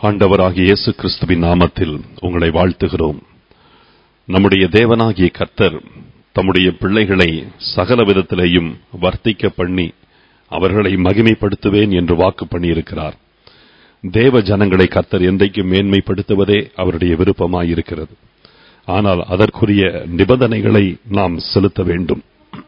ஆண்டவராகிய இயேசு கிறிஸ்துவின் நாமத்தில் உங்களை வாழ்த்துகிறோம் நம்முடைய தேவனாகிய கர்த்தர் தம்முடைய பிள்ளைகளை சகல விதத்திலேயும் வர்த்திக்க பண்ணி அவர்களை மகிமைப்படுத்துவேன் என்று வாக்கு பண்ணியிருக்கிறார் தேவ ஜனங்களை கர்த்தர் என்றைக்கும் மேன்மைப்படுத்துவதே அவருடைய விருப்பமாயிருக்கிறது ஆனால் அதற்குரிய நிபந்தனைகளை நாம் செலுத்த வேண்டும்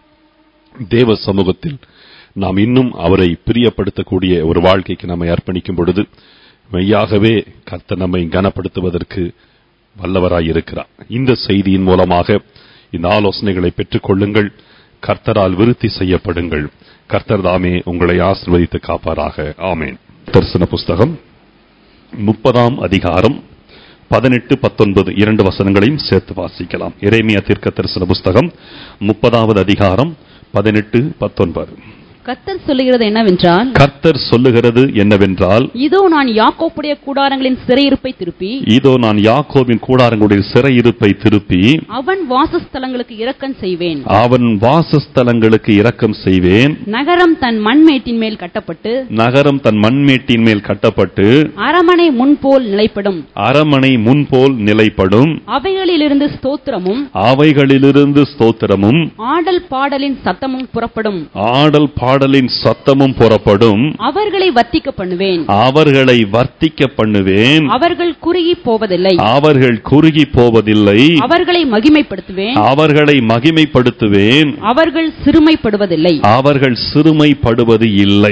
தேவ சமூகத்தில் நாம் இன்னும் அவரை பிரியப்படுத்தக்கூடிய ஒரு வாழ்க்கைக்கு நம்மை அர்ப்பணிக்கும் பொழுது மெய்யாகவே கர்த்தர் நம்மை கனப்படுத்துவதற்கு வல்லவராயிருக்கிறார் இந்த செய்தியின் மூலமாக இந்த ஆலோசனைகளை பெற்றுக் கொள்ளுங்கள் கர்த்தரால் விருத்தி செய்யப்படுங்கள் கர்த்தர் தாமே உங்களை ஆசிர்வதித்து காப்பாராக ஆமேன் தரிசன புஸ்தகம் முப்பதாம் அதிகாரம் பதினெட்டு பத்தொன்பது இரண்டு வசனங்களையும் சேர்த்து வாசிக்கலாம் இறைமையா தீர்க்க தரிசன புஸ்தகம் முப்பதாவது அதிகாரம் பதினெட்டு பத்தொன்பது கர்த்தர் சொல்லுகிறது என்னவென்றால் கர்த்தர் சொல்லுகிறது என்னவென்றால் இதோ நான் யாக்கோப்புடைய கூடாரங்களின் சிறையிருப்பை திருப்பி இதோ நான் யாக்கோபின் கூடாரங்களுடைய சிறையிருப்பை திருப்பி அவன் வாசஸ்தலங்களுக்கு இரக்கம் செய்வேன் அவன் வாசஸ்தலங்களுக்கு இரக்கம் செய்வேன் நகரம் தன் மண்மேட்டின் மேல் கட்டப்பட்டு நகரம் தன் மண்மேட்டின் மேல் கட்டப்பட்டு அரமனை முன்போல் நிலைப்படும் அரமனை முன்போல் நிலைப்படும் அவைகளிலிருந்து ஸ்தோத்திரமும் அவைகளிலிருந்து ஸ்தோத்திரமும் ஆடல் பாடலின் சத்தமும் புறப்படும் ஆடல் பாடலின் சத்தமும் புறப்படும் அவர்களை வர்த்திக்க பண்ணுவேன் அவர்களை வர்த்திக்க பண்ணுவேன் அவர்கள் குறுகி போவதில்லை அவர்கள் குறுகி போவதில்லை அவர்களை மகிமைப்படுத்துவேன் அவர்களை மகிமைப்படுத்துவேன் அவர்கள் சிறுமைப்படுவதில்லை அவர்கள் சிறுமைப்படுவது இல்லை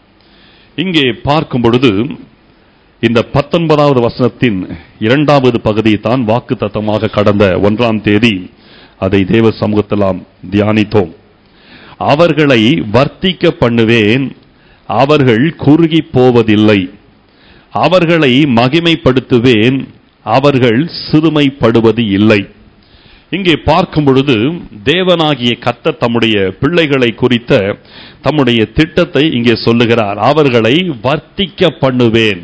இங்கே பார்க்கும் பொழுது இந்த பத்தொன்பதாவது வசனத்தின் இரண்டாவது பகுதியை தான் வாக்கு தத்தமாக கடந்த ஒன்றாம் தேதி அதை தேவ சமூகத்தெல்லாம் தியானித்தோம் அவர்களை வர்த்திக்க பண்ணுவேன் அவர்கள் குறுகி போவதில்லை அவர்களை மகிமைப்படுத்துவேன் அவர்கள் சிறுமைப்படுவது இல்லை இங்கே பார்க்கும் பொழுது தேவனாகிய கர்த்தர் தம்முடைய பிள்ளைகளை குறித்த தம்முடைய திட்டத்தை இங்கே சொல்லுகிறார் அவர்களை வர்த்திக்க பண்ணுவேன்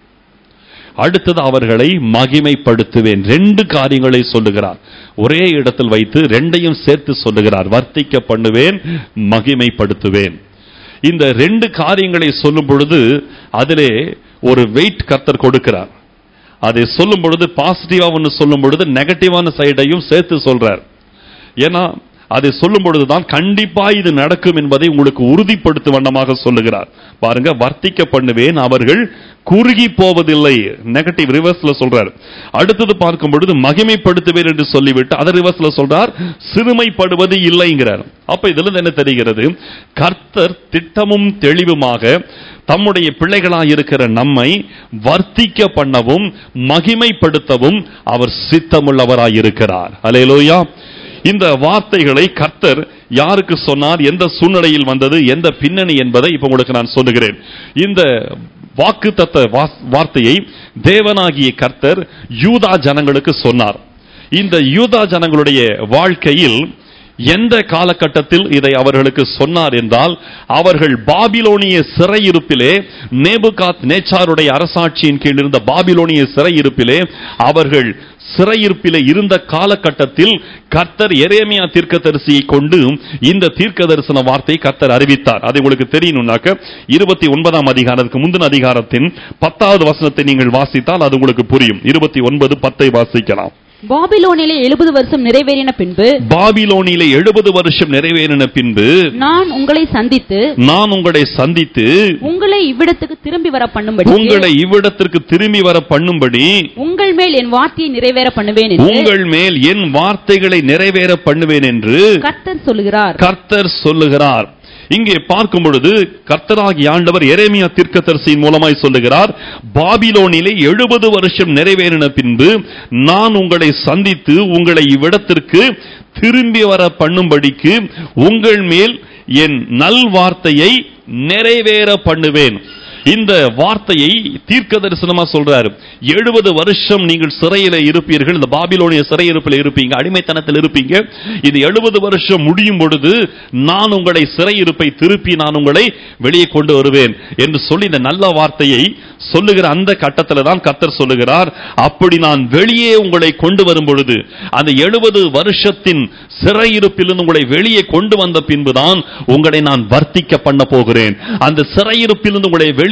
அடுத்தது அவர்களை மகிமைப்படுத்துவேன் ரெண்டு காரியங்களை சொல்லுகிறார் ஒரே இடத்தில் வைத்து ரெண்டையும் சேர்த்து சொல்லுகிறார் வர்த்திக்க பண்ணுவேன் மகிமைப்படுத்துவேன் இந்த ரெண்டு காரியங்களை சொல்லும் பொழுது அதிலே ஒரு வெயிட் கர்த்தர் கொடுக்கிறார் அதை சொல்லும் பொழுது பாசிட்டிவா ஒன்று சொல்லும் பொழுது நெகட்டிவான சைடையும் சேர்த்து சொல்றார் ஏன்னா அதை சொல்லும் பொழுதுதான் கண்டிப்பா இது நடக்கும் என்பதை உங்களுக்கு உறுதிப்படுத்தும் வண்ணமாக சொல்லுகிறார் பாருங்க வர்த்திக்க பண்ணுவேன் அவர்கள் குறுகி போவதில்லை நெகட்டிவ் ரிவர்ஸ்ல சொல்றார் அடுத்தது பார்க்கும் பொழுது மகிமைப்படுத்துவேன் என்று சொல்லிவிட்டு அதை ரிவர்ஸ்ல சொல்றார் சிறுமைப்படுவது இல்லைங்கிறார் அப்ப இதுல இருந்து என்ன தெரிகிறது கர்த்தர் திட்டமும் தெளிவுமாக தம்முடைய பிள்ளைகளாய் இருக்கிற நம்மை வர்த்திக்க பண்ணவும் மகிமைப்படுத்தவும் அவர் சித்தமுள்ளவராய் இருக்கிறார் அலையலோயா இந்த வார்த்தைகளை கர்த்தர் யாருக்கு சொன்னார் எந்த சூழ்நிலையில் வந்தது எந்த பின்னணி என்பதை இப்ப உங்களுக்கு நான் சொல்லுகிறேன் இந்த வாக்கு தத்த வார்த்தையை தேவனாகிய கர்த்தர் யூதா ஜனங்களுக்கு சொன்னார் இந்த யூதா ஜனங்களுடைய வாழ்க்கையில் எந்த காலகட்டத்தில் இதை அவர்களுக்கு சொன்னார் என்றால் அவர்கள் பாபிலோனிய சிறையிருப்பிலே நேபுகாத் நேச்சாருடைய அரசாட்சியின் கீழ் இருந்த பாபிலோனிய சிறையிருப்பிலே அவர்கள் சிறையிருப்பிலே இருந்த காலகட்டத்தில் கர்த்தர் எரேமியா தீர்க்கதரிசியை கொண்டு இந்த தீர்க்க தரிசன வார்த்தை கர்த்தர் அறிவித்தார் அது உங்களுக்கு தெரியணும்னாக்க இருபத்தி ஒன்பதாம் அதிகாரத்துக்கு முந்தின அதிகாரத்தின் பத்தாவது வசனத்தை நீங்கள் வாசித்தால் அது உங்களுக்கு புரியும் இருபத்தி ஒன்பது பத்தை வாசிக்கலாம் பாபிலோனிலே எழுபது வருஷம் நிறைவேறின பின்பு பாபிலோனிலே எழுபது வருஷம் நிறைவேறின பின்பு நான் உங்களை சந்தித்து நான் உங்களை சந்தித்து உங்களை இவ்விடத்துக்கு திரும்பி வர பண்ணும்படி உங்களை இவ்விடத்திற்கு திரும்பி வர பண்ணும்படி உங்கள் மேல் என் வார்த்தையை நிறைவேற பண்ணுவேன் என்று உங்கள் மேல் என் வார்த்தைகளை நிறைவேற பண்ணுவேன் என்று கர்த்தர் சொல்லுகிறார் கர்த்தர் சொல்லுகிறார் இங்கே பார்க்கும் பொழுது கர்த்தராகி ஆண்டவர் எரேமியா தீர்க்கதரிசியின் மூலமாய் சொல்லுகிறார் பாபிலோனிலே எழுபது வருஷம் நிறைவேறின பின்பு நான் உங்களை சந்தித்து உங்களை இவ்விடத்திற்கு திரும்பி வர பண்ணும்படிக்கு உங்கள் மேல் என் நல் வார்த்தையை நிறைவேற பண்ணுவேன் இந்த வார்த்தையை தீர்க்க தரிசனமா சொல்றாரு எழுபது வருஷம் நீங்கள் சிறையில இருப்பீர்கள் இந்த பாபிலோனிய சிறையிருப்பில் இருப்பீங்க அடிமைத்தனத்தில் இருப்பீங்க இது எழுபது வருஷம் முடியும் பொழுது நான் உங்களை சிறையிருப்பை திருப்பி நான் உங்களை வெளியே கொண்டு வருவேன் என்று சொல்லி இந்த நல்ல வார்த்தையை சொல்லுகிற அந்த கட்டத்தில் தான் கத்தர் சொல்லுகிறார் அப்படி நான் வெளியே உங்களை கொண்டு வரும் பொழுது அந்த எழுபது வருஷத்தின் சிறையிருப்பிலிருந்து உங்களை வெளியே கொண்டு வந்த பின்புதான் உங்களை நான் வர்த்திக்க பண்ண போகிறேன் அந்த சிறையிருப்பிலிருந்து உங்களை வெளியே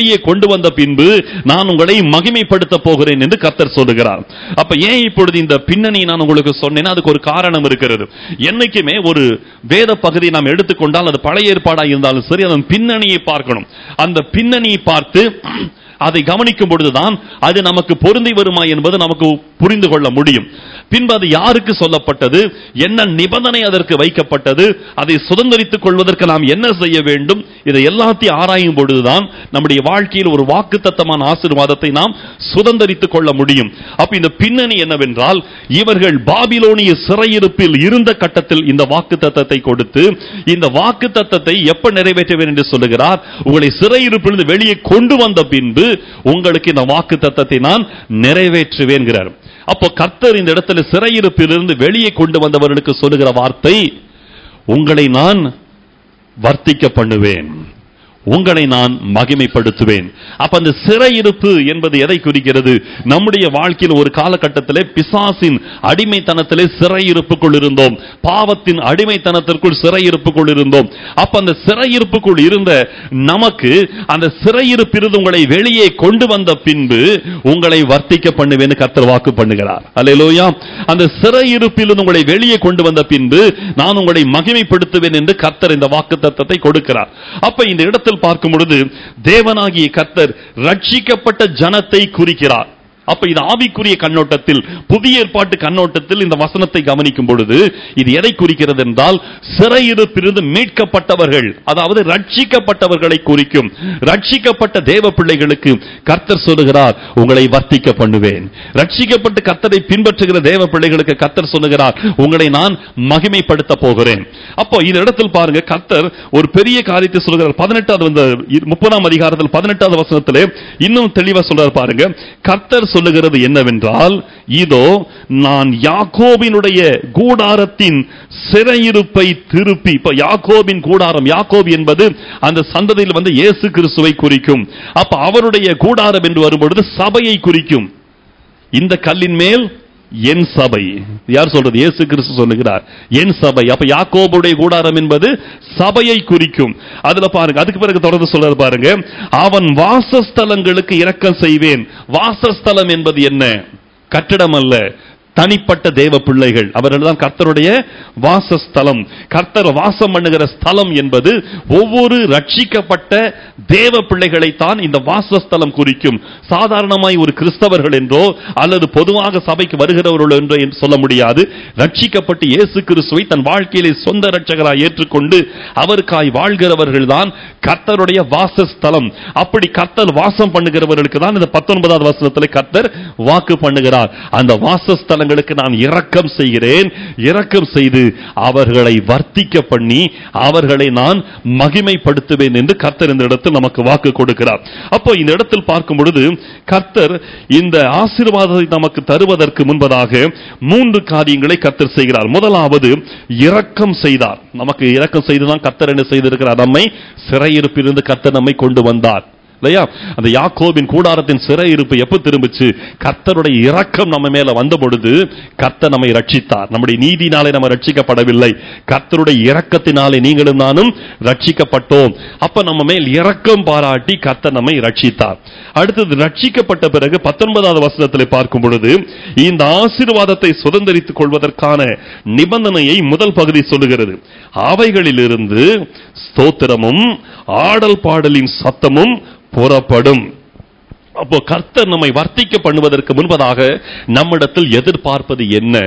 வெளியே கொண்டு வந்த பின்பு நான் உங்களை மகிமைப்படுத்த போகிறேன் என்று கர்த்தர் சொல்லுகிறார் அப்ப ஏன் இப்பொழுது இந்த பின்னணி நான் உங்களுக்கு சொன்னேன்னா அதுக்கு ஒரு காரணம் இருக்கிறது என்னைக்குமே ஒரு வேத பகுதியை நாம் எடுத்துக்கொண்டால் அது பழைய ஏற்பாடா இருந்தாலும் சரி அதன் பின்னணியை பார்க்கணும் அந்த பின்னணியை பார்த்து அதை கவனிக்கும் பொழுதுதான் அது நமக்கு பொருந்தி வருமா என்பது நமக்கு புரிந்து கொள்ள முடியும் பின்பு அது யாருக்கு சொல்லப்பட்டது என்ன நிபந்தனை அதற்கு வைக்கப்பட்டது அதை சுதந்திரித்துக் கொள்வதற்கு நாம் என்ன செய்ய வேண்டும் இதை எல்லாத்தையும் ஆராயும் பொழுதுதான் நம்முடைய வாழ்க்கையில் ஒரு வாக்குத்தத்தமான ஆசீர்வாதத்தை நாம் சுதந்திரித்துக் கொள்ள முடியும் அப்ப இந்த பின்னணி என்னவென்றால் இவர்கள் பாபிலோனிய சிறையிருப்பில் இருந்த கட்டத்தில் இந்த வாக்குத்தத்தத்தை கொடுத்து இந்த வாக்குத்தத்தத்தை எப்ப நிறைவேற்றுவேன் என்று சொல்லுகிறார் உங்களை சிறையிருப்பிலிருந்து வெளியே கொண்டு வந்த பின்பு உங்களுக்கு இந்த வாக்குத்தத்தத்தை நான் நிறைவேற்றுவேன்கிறார் அப்போ கர்த்தர் இந்த இடத்துல சிறையிருப்பிலிருந்து வெளியே கொண்டு வந்தவர்களுக்கு சொல்லுகிற வார்த்தை உங்களை நான் வர்த்திக்க பண்ணுவேன் உங்களை நான் மகிமைப்படுத்துவேன் அப்ப அந்த சிறையிருப்பு என்பது எதை குறிக்கிறது நம்முடைய வாழ்க்கையில் ஒரு காலகட்டத்திலே பிசாசின் அடிமைத்தனத்திலே சிறையிருப்புக்குள் இருந்தோம் பாவத்தின் அடிமைத்தனத்திற்குள் சிறையிருப்புக்குள் இருந்தோம் அப்ப அந்த சிறையிருப்புக்குள் இருந்த நமக்கு அந்த சிறையிருப்பிலிருந்து உங்களை வெளியே கொண்டு வந்த பின்பு உங்களை வர்த்திக்க பண்ணுவேன்னு கர்த்தர் வாக்கு பண்ணுகிறார் அல்லேலூயா அந்த சிறையிருப்பிலிருந்து உங்களை வெளியே கொண்டு வந்த பின்பு நான் உங்களை மகிமைப்படுத்துவேன் என்று கர்த்தர் இந்த வாக்கு தத்தத்தை கொடுக்கிறார் அப்ப இந்த இடத்தில் பார்க்கும் பொழுது தேவனாகிய கர்த்தர் ரட்சிக்கப்பட்ட ஜனத்தை குறிக்கிறார் அப்ப இது ஆவிக்குரிய கண்ணோட்டத்தில் புதிய ஏற்பாட்டு கண்ணோட்டத்தில் இந்த வசனத்தை கவனிக்கும் பொழுது இது எதை குறிக்கிறது என்றால் சிறையிருப்பிலிருந்து மீட்கப்பட்டவர்கள் அதாவது ரட்சிக்கப்பட்டவர்களை குறிக்கும் ரட்சிக்கப்பட்ட தேவ பிள்ளைகளுக்கு கர்த்தர் சொல்லுகிறார் உங்களை வர்த்திக்க பண்ணுவேன் ரட்சிக்கப்பட்டு கர்த்தரை பின்பற்றுகிற தேவ பிள்ளைகளுக்கு கர்த்தர் சொல்லுகிறார் உங்களை நான் மகிமைப்படுத்த போகிறேன் அப்போ இந்த இடத்தில் பாருங்க கர்த்தர் ஒரு பெரிய காரியத்தை சொல்லுகிறார் பதினெட்டாவது வந்து முப்பதாம் அதிகாரத்தில் பதினெட்டாவது வசனத்திலே இன்னும் தெளிவா சொல்றார் பாருங்க கர்த்தர் சொல்லுகிறது என்னவென்றால் இதோ நான் யாக்கோபினுடைய கூடாரத்தின் சிறையிருப்பை திருப்பி இப்ப யாக்கோபின் கூடாரம் யாக்கோப் என்பது அந்த சந்ததியில் வந்து இயேசு கிறிஸ்துவை குறிக்கும் அப்ப அவருடைய கூடாரம் என்று வரும்பொழுது சபையை குறிக்கும் இந்த கல்லின் மேல் என் சபை யார் சொல்றது இயேசு கிறிஸ்து சொல்லுகிறார் என் சபை அப்ப யாக்கோபுடைய கூடாரம் என்பது சபையை குறிக்கும் அதுல பாருங்க அதுக்கு பிறகு தொடர்ந்து சொல்றாரு பாருங்க அவன் வாசஸ்தலங்களுக்கு இரக்கம் செய்வேன் வாசஸ்தலம் என்பது என்ன கட்டடம் அல்ல தனிப்பட்ட தேவ பிள்ளைகள் அவர்கள் தான் கர்த்தருடைய வாசஸ்தலம் கர்த்தர் வாசம் பண்ணுகிற ஸ்தலம் என்பது ஒவ்வொரு ரட்சிக்கப்பட்ட தேவ பிள்ளைகளைத்தான் இந்த வாசஸ்தலம் குறிக்கும் சாதாரணமாய் ஒரு கிறிஸ்தவர்கள் என்றோ அல்லது பொதுவாக சபைக்கு வருகிறவர்கள் என்றோ என்று சொல்ல முடியாது ரட்சிக்கப்பட்டு இயேசு கிறிஸ்துவை தன் வாழ்க்கையிலே சொந்த ரட்சகராய் ஏற்றுக்கொண்டு அவருக்காய் வாழ்கிறவர்கள் தான் கர்த்தருடைய வாசஸ்தலம் அப்படி கர்த்தர் வாசம் பண்ணுகிறவர்களுக்கு தான் இந்த பத்தொன்பதாவது வசனத்தில் கர்த்தர் வாக்கு பண்ணுகிறார் அந்த வாசஸ்தலங்களுக்கு நான் இரக்கம் செய்கிறேன் இரக்கம் செய்து அவர்களை வர்த்திக்க பண்ணி அவர்களை நான் மகிமைப்படுத்துவேன் என்று கர்த்தர் இந்த இடத்தில் நமக்கு வாக்கு கொடுக்கிறார் அப்போ இந்த இடத்தில் பார்க்கும் பொழுது கர்த்தர் இந்த ஆசீர்வாதத்தை நமக்கு தருவதற்கு முன்பதாக மூன்று காரியங்களை கர்த்தர் செய்கிறார் முதலாவது இரக்கம் செய்தார் நமக்கு இரக்கம் செய்துதான் கர்த்தர் என்ன செய்திருக்கிறார் நம்மை சிறையிருப்பிலிருந்து கர்த்தர் நம்மை கொண்டு வந்தார் இல்லையா அந்த யாக்கோபின் கூடாரத்தின் சிறையிருப்பு எப்ப திரும்பிச்சு கர்த்தருடைய இரக்கம் நம்ம மேல வந்த பொழுது கர்த்தர் நம்மை ரட்சித்தார் நம்முடைய நீதினாலே நம்ம ரட்சிக்கப்படவில்லை கர்த்தருடைய இரக்கத்தினாலே நீங்களும் நானும் ரட்சிக்கப்பட்டோம் அப்ப நம்ம மேல் இரக்கம் பாராட்டி கர்த்தர் நம்மை ரட்சித்தார் அடுத்தது ரட்சிக்கப்பட்ட பிறகு பத்தொன்பதாவது வசனத்தில் பார்க்கும் பொழுது இந்த ஆசீர்வாதத்தை சுதந்திரித்துக் கொள்வதற்கான நிபந்தனையை முதல் பகுதி சொல்லுகிறது அவைகளிலிருந்து ஸ்தோத்திரமும் ஆடல் பாடலின் சத்தமும் புறப்படும் அப்போ கர்த்தர் நம்மை வர்த்திக்க பண்ணுவதற்கு முன்பதாக நம்மிடத்தில் எதிர்பார்ப்பது என்ன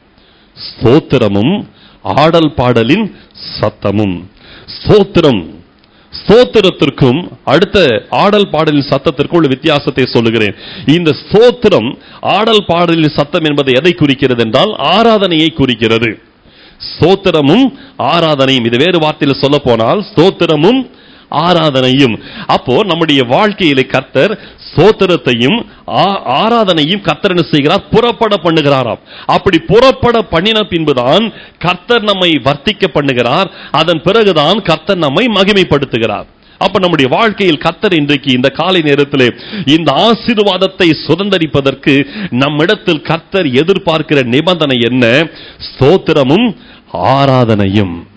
ஸ்தோத்திரமும் ஆடல் பாடலின் சத்தமும் ஸ்தோத்திரம் ஸ்தோத்திரத்திற்கும் அடுத்த ஆடல் பாடலின் சத்தத்திற்கும் உள்ள வித்தியாசத்தை சொல்லுகிறேன் இந்த ஸ்தோத்திரம் ஆடல் பாடலின் சத்தம் என்பது எதை குறிக்கிறது என்றால் ஆராதனையை குறிக்கிறது ஸ்தோத்திரமும் ஆராதனையும் இது வேறு வார்த்தையில் சொல்ல போனால் ஸ்தோத்திரமும் ஆராதனையும் அப்போ நம்முடைய வாழ்க்கையிலே கர்த்தர் ஸ்தோத்திரத்தையும் ஆ- ஆராதனையும் கர்த்தர் என்ன செய்கிறார் புறப்பட பண்ணுகிறாராம் அப்படி புறப்பட பண்ணின பின்புதான் கர்த்தர் நம்மை வர்த்திக்க பண்ணுகிறார் அதன் பிறகுதான் கர்த்தர் நம்மை மகிமைப்படுத்துகிறார் அப்ப நம்முடைய வாழ்க்கையில் கர்த்தர் இன்றைக்கு இந்த காலை நேரத்திலே இந்த ஆசீர்வாதத்தை சுதந்தரிப்பதற்கு நம்மிடத்தில் கர்த்தர் எதிர்பார்க்கிற நிபந்தனை என்ன ஸ்தோத்திரமும் ஆராதனையும்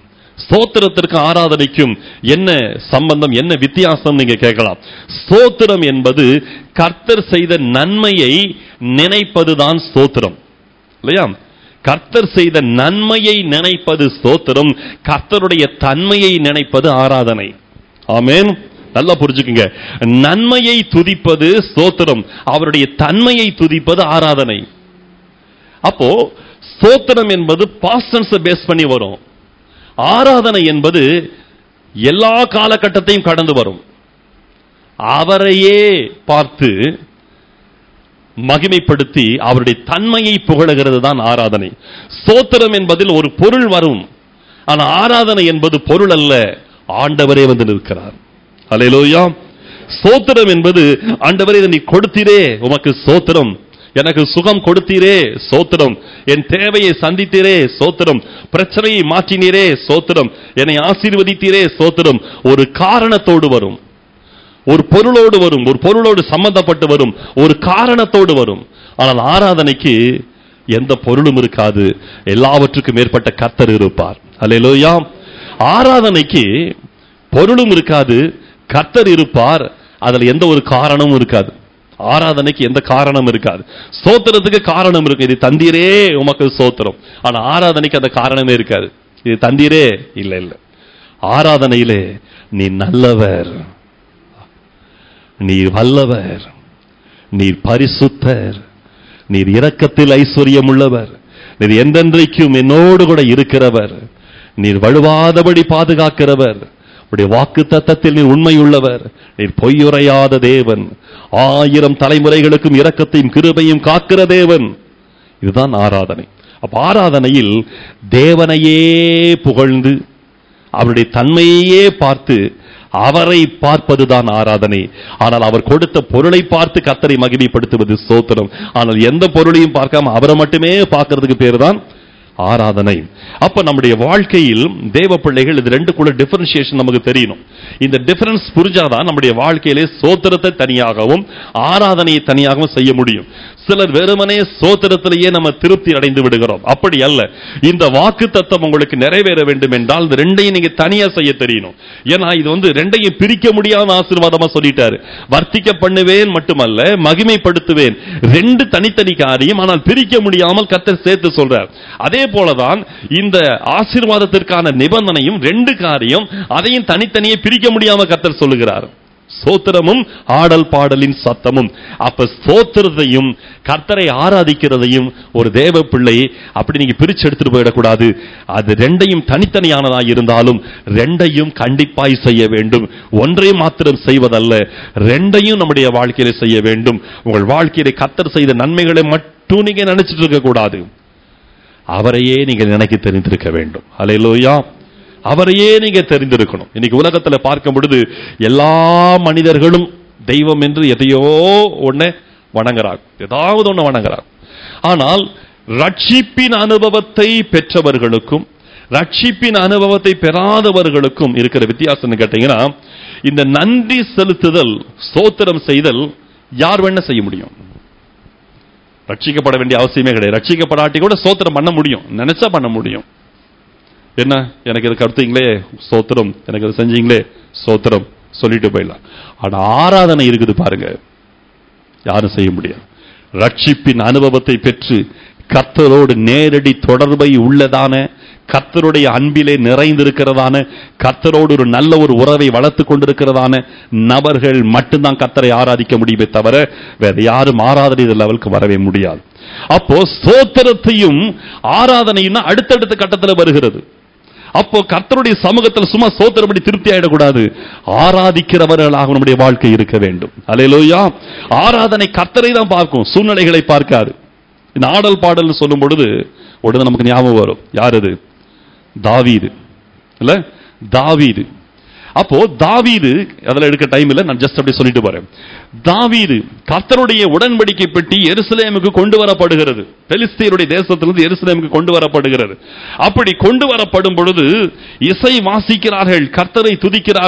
ஸ்தோத்திரத்திற்கு ஆராதனைக்கும் என்ன சம்பந்தம் என்ன வித்தியாசம் நீங்க கேட்கலாம் ஸ்தோத்திரம் என்பது கர்த்தர் செய்த நன்மையை நினைப்பதுதான் ஸ்தோத்திரம் இல்லையா கர்த்தர் செய்த நன்மையை நினைப்பது ஸ்தோத்திரம் கர்த்தருடைய தன்மையை நினைப்பது ஆராதனை ஆமென் நல்லா புரிஞ்சுக்குங்க நன்மையை துதிப்பது ஸ்தோத்திரம் அவருடைய தன்மையை துதிப்பது ஆராதனை அப்போ ஸ்தோத்திரம் என்பது பாஸ்டன்ஸை பேஸ் பண்ணி வரும் ஆராதனை என்பது எல்லா காலகட்டத்தையும் கடந்து வரும் அவரையே பார்த்து மகிமைப்படுத்தி அவருடைய தன்மையை புகழுகிறது தான் ஆராதனை ஸ்தோத்திரம் என்பதில் ஒரு பொருள் வரும் ஆனா ஆராதனை என்பது பொருள் அல்ல ஆண்டவரே வந்து நிற்கிறார் அல்லேலூயா ஸ்தோத்திரம் என்பது ஆண்டவரே இதை நீ கொடுத்தீரே உமக்கு ஸ்தோத்திரம் எனக்கு சுகம் கொடுத்தீரே சோத்திரம் என் தேவையை சந்தித்தீரே சோத்திரம் பிரச்சனையை மாற்றினீரே சோத்திரம் என்னை ஆசீர்வதித்தீரே சோத்திரம் ஒரு காரணத்தோடு வரும் ஒரு பொருளோடு வரும் ஒரு பொருளோடு சம்பந்தப்பட்டு வரும் ஒரு காரணத்தோடு வரும் ஆனால் ஆராதனைக்கு எந்த பொருளும் இருக்காது எல்லாவற்றுக்கும் மேற்பட்ட கர்த்தர் இருப்பார் அல்லேலூயா ஆராதனைக்கு பொருளும் இருக்காது கர்த்தர் இருப்பார் அதுல எந்த ஒரு காரணமும் இருக்காது ஆராதனைக்கு எந்த காரணம் இருக்காது ஸ்தோத்திரத்துக்கு காரணம் இருக்கு இது தந்தீரே உமக்கு ஸ்தோத்திரம் ஆனா ஆராதனைக்கு அந்த காரணமே இருக்காது இது தந்தீரே இல்ல இல்ல ஆராதனையிலே நீ நல்லவர் நீர் வல்லவர் நீர் பரிசுத்தர் நீர் இரக்கத்தில் ஐஸ்வர்யம் உள்ளவர் நீர் என்றென்றைக்கும் என்னோடு கூட இருக்கிறவர் நீர் வழுவாதபடி பாதுகாக்கிறவர் உடைய வாக்கு தத்தத்தில் நீர் உண்மையுள்ளவர் நீர் பொய்யுரையாத தேவன் ஆயிரம் தலைமுறைகளுக்கும் இரக்கத்தையும் கிருபையும் காக்கிற தேவன் இதுதான் ஆராதனை அப்ப ஆராதனையில் தேவனையே புகழ்ந்து அவருடைய தன்மையையே பார்த்து அவரை பார்ப்பதுதான் ஆராதனை ஆனால் அவர் கொடுத்த பொருளை பார்த்து கத்தரை மகிமைப்படுத்துவது ஸ்தோத்திரம் ஆனால் எந்த பொருளையும் பார்க்காம அவரை மட்டுமே பார்க்கிறதுக்கு பேர் தான் ஆராதனை அப்ப நம்முடைய வாழ்க்கையில் தேவ பிள்ளைகள் இது ரெண்டுக்குள்ள டிஃபரன்சியேஷன் நமக்கு தெரியணும் இந்த டிஃபரன்ஸ் புரிஞ்சாதான் நம்முடைய வாழ்க்கையிலே சோத்திரத்தை தனியாகவும் ஆராதனையை தனியாகவும் செய்ய முடியும் சிலர் வெறுமனே சோத்திரத்திலேயே நம்ம திருப்தி அடைந்து விடுகிறோம் அப்படி அல்ல இந்த வாக்கு தத்தம் உங்களுக்கு நிறைவேற வேண்டும் என்றால் இந்த ரெண்டையும் நீங்க தனியா செய்ய தெரியணும் ஏன்னா இது வந்து ரெண்டையும் பிரிக்க முடியாத ஆசீர்வாதமா சொல்லிட்டாரு வர்த்திக்க பண்ணுவேன் மட்டுமல்ல மகிமைப்படுத்துவேன் ரெண்டு தனித்தனி காரியம் ஆனால் பிரிக்க முடியாமல் கத்தர் சேர்த்து சொல்றார் அதே போலதான் இந்த ஆசீர்வாதத்திற்கான நிபந்தனையும் ரெண்டு காரியம் அதையும் தனித்தனியே பிரிக்க முடியாம கத்தர் சொல்லுகிறார் ஸ்தோத்திரமும் ஆடல் பாடலின் சத்தமும் அப்ப ஸ்தோத்திரத்தையும் கர்த்தரை ஆராதிக்கிறதையும் ஒரு தேவ பிள்ளை அப்படி நீங்க பிரிச்சு எடுத்துட்டு போயிடக்கூடாது அது ரெண்டையும் தனித்தனியானதாக இருந்தாலும் ரெண்டையும் கண்டிப்பாய் செய்ய வேண்டும் ஒன்றை மாத்திரம் செய்வதல்ல ரெண்டையும் நம்முடைய வாழ்க்கையில செய்ய வேண்டும் உங்கள் வாழ்க்கையில கர்த்தர் செய்த நன்மைகளை மட்டும் நீங்க நினைச்சிட்டு இருக்க கூடாது அவரையே நீங்க நினைக்க தெரிந்திருக்க வேண்டும் அலையிலோயா அவரையே நீங்க தெரிந்திருக்கணும் இன்னைக்கு உலகத்துல பார்க்கும் பொழுது எல்லா மனிதர்களும் தெய்வம் என்று எதையோ ஒண்ணு வணங்குறாங்க ஏதாவது ஒண்ணு வணங்குறாங்க ஆனால் ரட்சிப்பின் அனுபவத்தை பெற்றவர்களுக்கும் ரட்சிப்பின் அனுபவத்தை பெறாதவர்களுக்கும் இருக்கிற வித்தியாசம் கேட்டீங்கன்னா இந்த நன்றி செலுத்துதல் ஸ்தோத்திரம் செய்தல் யார் வேணா செய்ய முடியும் ரட்சிக்கப்பட வேண்டிய அவசியமே கிடையாது ரட்சிக்கப்படாட்டி கூட ஸ்தோத்திரம் பண்ண முடியும் நினைச்சா பண்ண முடியும் என்ன எனக்கு இதை கருத்தீங்களே ஸ்தோத்திரம் எனக்கு இதை செஞ்சீங்களே ஸ்தோத்திரம் சொல்லிட்டு போயிடலாம் ஆனா ஆராதனை இருக்குது பாருங்க யாரும் செய்ய முடியாது ரட்சிப்பின் அனுபவத்தை பெற்று கர்த்தரோடு நேரடி தொடர்பை உள்ளதான கர்த்தருடைய அன்பிலே நிறைந்திருக்கிறதான கர்த்தரோடு ஒரு நல்ல ஒரு உறவை வளர்த்து கொண்டிருக்கிறதான நபர்கள் மட்டும்தான் கர்த்தரை ஆராதிக்க முடியுமே தவிர வேற யாரும் ஆராதனை லெவலுக்கு வரவே முடியாது அப்போ ஸ்தோத்திரத்தையும் ஆராதனையும் அடுத்தடுத்த கட்டத்தில் வருகிறது அப்போ கர்த்தருடைய சமூகத்தில் சும்மா சோத்திரப்படி திருப்தி ஆயிடக்கூடாது ஆராதிக்கிறவர்களாக நம்முடைய வாழ்க்கை இருக்க வேண்டும் அலையிலோயா ஆராதனை கர்த்தரை தான் பார்க்கும் சூழ்நிலைகளை பார்க்காது இந்த ஆடல் பாடல் சொல்லும் பொழுது உடனே நமக்கு ஞாபகம் வரும் யார் இது தாவீது இல்ல தாவீது அப்போ தாவீது அதுல எடுக்க டைம் இல்ல நான் ஜஸ்ட் அப்படி சொல்லிட்டு போறேன் தாவீது கர்த்தருடைய உடன்படிக்கை பெட்டி எருசலேமுக்கு கொண்டு வரப்படுகிறது பெலிஸ்தீருடைய தேசத்திலிருந்து எருசலேமுக்கு கொண்டு வரப்படுகிறது அப்படி கொண்டு வரப்படும் பொழுது இசை வாசிக்கிறார்கள் கர்த்தரை துதிக்கிறார்கள்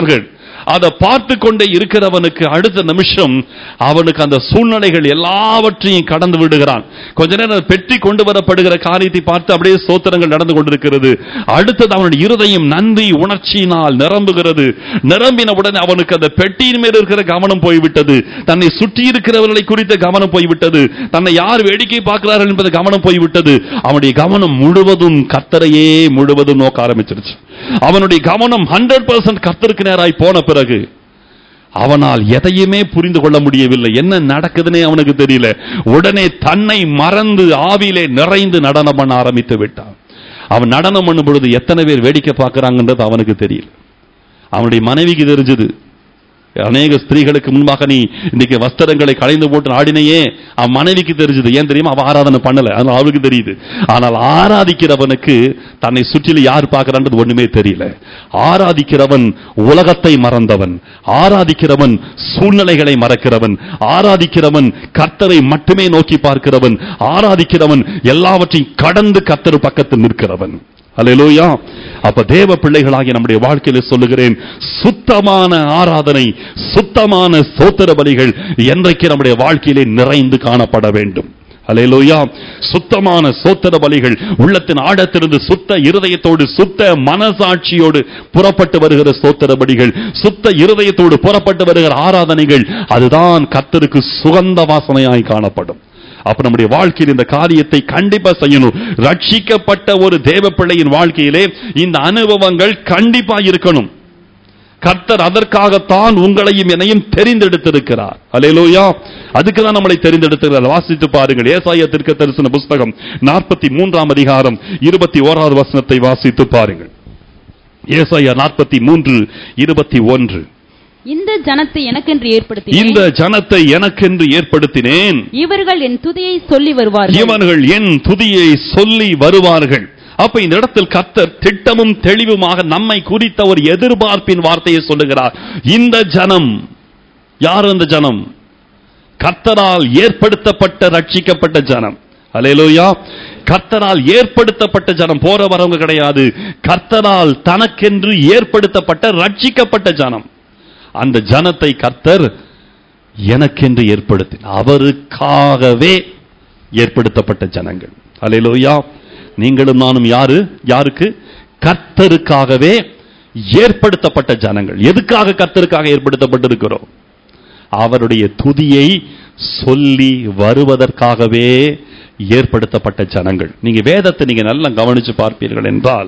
அதை பார்த்து கொண்டே இருக்கிறவனுக்கு அடுத்த நிமிஷம் அவனுக்கு அந்த சூழ்நிலைகள் எல்லாவற்றையும் கடந்து விடுகிறான் கொஞ்ச நேரம் பெட்டி கொண்டு வரப்படுகிற காரியத்தை பார்த்து அப்படியே சோத்திரங்கள் நடந்து கொண்டிருக்கிறது அடுத்தது அவனுடைய இருதயம் நன்றி உணர்ச்சியினால் நிரம்புகிறது நிரம்பின உடனே அவனுக்கு அந்த பெட்டியின் மேல் இருக்கிற கவனம் போய்விட்டது தன்னை சுற்றி இருக்கிறவர்களை குறித்த கவனம் போய்விட்டது தன்னை யார் வேடிக்கை பார்க்கிறார்கள் என்பது கவனம் போய்விட்டது அவனுடைய கவனம் முழுவதும் கத்தரையே முழுவதும் நோக்க ஆரம்பிச்சிருச்சு அவனுடைய கவனம் ஹண்ட்ரட் பர்சன்ட் கத்தருக்கு நேராய் போன பிறகு அவனால் எதையுமே புரிந்து கொள்ள முடியவில்லை என்ன நடக்குதுன்னே அவனுக்கு தெரியல உடனே தன்னை மறந்து ஆவியிலே நிறைந்து நடனம் பண்ண ஆரம்பித்து விட்டான் அவன் நடனம் பண்ணும் பொழுது எத்தனை பேர் வேடிக்கை பார்க்கறாங்கன்றது அவனுக்கு தெரியல அவனுடைய மனைவிக்கு தெரிஞ்சது அநேக ஸ்திரீகளுக்கு முன்பாக நீ இன்னைக்கு வஸ்திரங்களை களைந்து போட்டு ஆடினையே அவன் மனைவிக்கு தெரிஞ்சது ஏன் தெரியுமா அவன் ஆராதனை பண்ணல அதனால அவளுக்கு தெரியுது ஆனால் ஆராதிக்கிறவனுக்கு தன்னை சுற்றில யார் பார்க்கறான்றது ஒண்ணுமே தெரியல ஆராதிக்கிறவன் உலகத்தை மறந்தவன் ஆராதிக்கிறவன் சூழ்நிலைகளை மறக்கிறவன் ஆராதிக்கிறவன் கர்த்தரை மட்டுமே நோக்கி பார்க்கிறவன் ஆராதிக்கிறவன் எல்லாவற்றையும் கடந்து கர்த்தர் பக்கத்தில் நிற்கிறவன் அல்லேலூயா அப்ப தேவ பிள்ளைகளாகிய நம்முடைய வாழ்க்கையில சொல்லுகிறேன் சுத்தமான ஆராதனை சுத்தமான சோத்திர பலிகள் என்றைக்கு நம்முடைய வாழ்க்கையிலே நிறைந்து காணப்பட வேண்டும் அல்லேலூயா சுத்தமான சோத்திர பலிகள் உள்ளத்தின் ஆழத்திலிருந்து சுத்த இருதயத்தோடு சுத்த மனசாட்சியோடு புறப்பட்டு வருகிற சோத்திர பலிகள் சுத்த இருதயத்தோடு புறப்பட்டு வருகிற ஆராதனைகள் அதுதான் கர்த்தருக்கு சுகந்த வாசனையாய் காணப்படும் அப்ப நம்முடைய வாழ்க்கையில் இந்த காரியத்தை கண்டிப்பா செய்யணும் ரட்சிக்கப்பட்ட ஒரு தேவ பிள்ளையின் வாழ்க்கையிலே இந்த அனுபவங்கள் கண்டிப்பா இருக்கணும் கர்த்தர் அதற்காகத்தான் உங்களையும் என்னையும் தெரிந்தெடுத்திருக்கிறார் அலையலோயா அதுக்கு தான் நம்மளை தெரிந்தெடுத்திருக்கிறார் வாசித்து பாருங்கள் ஏசாயா திருக்க தரிசன புஸ்தகம் நாற்பத்தி மூன்றாம் அதிகாரம் இருபத்தி ஓராவது வசனத்தை வாசித்து பாருங்கள் ஏசாயா நாற்பத்தி மூன்று இருபத்தி ஒன்று இந்த ஜனத்தை எனக்கென்று இந்த ஏற்படுத்தினேன் ஜனத்தை எனக்கென்று ஏற்படுத்தினேன் இவர்கள் என் துதியை சொல்லி வருவார்கள் இவர்கள் என் துதியை சொல்லி வருவார்கள் அப்ப இந்த இடத்தில் கர்த்தர் திட்டமும் தெளிவுமாக நம்மை குறித்த ஒரு எதிர்பார்ப்பின் வார்த்தையை சொல்லுகிறார் இந்த ஜனம் யார் அந்த ஜனம் கர்த்தரால் ஏற்படுத்தப்பட்ட ரட்சிக்கப்பட்ட ஜனம் அலையலோயா கர்த்தரால் ஏற்படுத்தப்பட்ட ஜனம் போற வரவங்க கிடையாது கர்த்தரால் தனக்கென்று ஏற்படுத்தப்பட்ட ரட்சிக்கப்பட்ட ஜனம் அந்த ஜனத்தை கர்த்தர் எனக்கென்று ஏற்படுத்தி அவருக்காகவே ஏற்படுத்தப்பட்ட ஜனங்கள் அலையலோயா நீங்களும் நானும் யாரு யாருக்கு கர்த்தருக்காகவே ஏற்படுத்தப்பட்ட ஜனங்கள் எதுக்காக கர்த்தருக்காக ஏற்படுத்தப்பட்டிருக்கிறோம் அவருடைய துதியை சொல்லி வருவதற்காகவே ஏற்படுத்தப்பட்ட ஜனங்கள் நீங்க வேதத்தை நீங்க நல்லா கவனிச்சு பார்ப்பீர்கள் என்றால்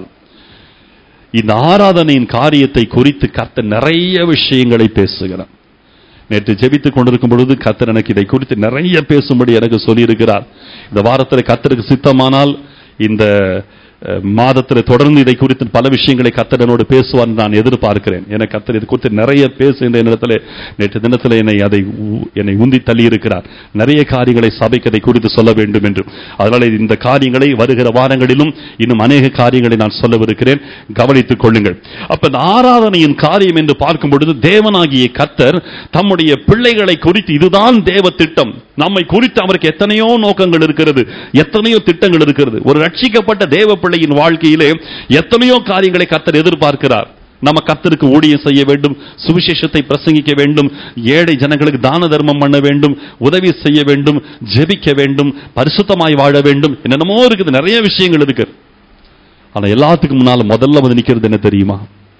இந்த ஆராதனையின் காரியத்தை குறித்து கர்த்தர் நிறைய விஷயங்களை பேசுகிறார் நேற்று ஜெபித்துக் கொண்டிருக்கும் பொழுது கர்த்தர் எனக்கு இதை குறித்து நிறைய பேசும்படி எனக்கு சொல்லியிருக்கிறார் இந்த வாரத்தில் கர்த்தருக்கு சித்தமானால் இந்த அஹ், மாதத்தில் தொடர்ந்து இதை குறித்து பல விஷயங்களை கர்த்தர் என்னோடு பேசுவார் என்று நான் எதிர்பார்க்கிறேன் எனக்கு கர்த்தர் இது குறித்து நிறைய பேசுகின்ற இடத்துல நேற்று தினத்தில் என்னை அதை உ- என்னை உந்தி தள்ளி இருக்கிறார் நிறைய காரியங்களை சபைக்கு அதை குறித்து சொல்ல வேண்டும் என்று அதனால இந்த காரியங்களை வருகிற வாரங்களிலும் இன்னும் அநேக காரியங்களை நான் சொல்லவிருக்கிறேன் கவனித்துக் கொள்ளுங்கள் அப்ப இந்த ஆராதனையின் காரியம் என்று பார்க்கும் பொழுது தேவனாகிய கர்த்தர் தம்முடைய பிள்ளைகளை குறித்து இதுதான் தேவ திட்டம் நம்மை குறித்து அவருக்கு எத்தனையோ நோக்கங்கள் இருக்கிறது எத்தனையோ திட்டங்கள் இருக்கிறது ஒரு ரட்சிக்கப்பட்ட தேவ பிள்ளையின் வாழ்க்கையிலே எத்தனையோ காரியங்களை கர்த்தர் எதிர்பார்க்கிறார் நம்ம கர்த்தருக்கு ஊழியம் செய்ய வேண்டும் சுவிசேஷத்தை பிரசங்கிக்க வேண்டும் ஏழை ஜனங்களுக்கு தான தர்மம் பண்ண வேண்டும் உதவி செய்ய வேண்டும் ஜெபிக்க வேண்டும் பரிசுத்தமாய் வாழ வேண்டும் என்னென்னமோ இருக்குது நிறைய விஷயங்கள் இருக்கு ஆனா எல்லாத்துக்கும் முன்னால முதல்ல வந்து நிக்கிறது என்ன தெரியுமா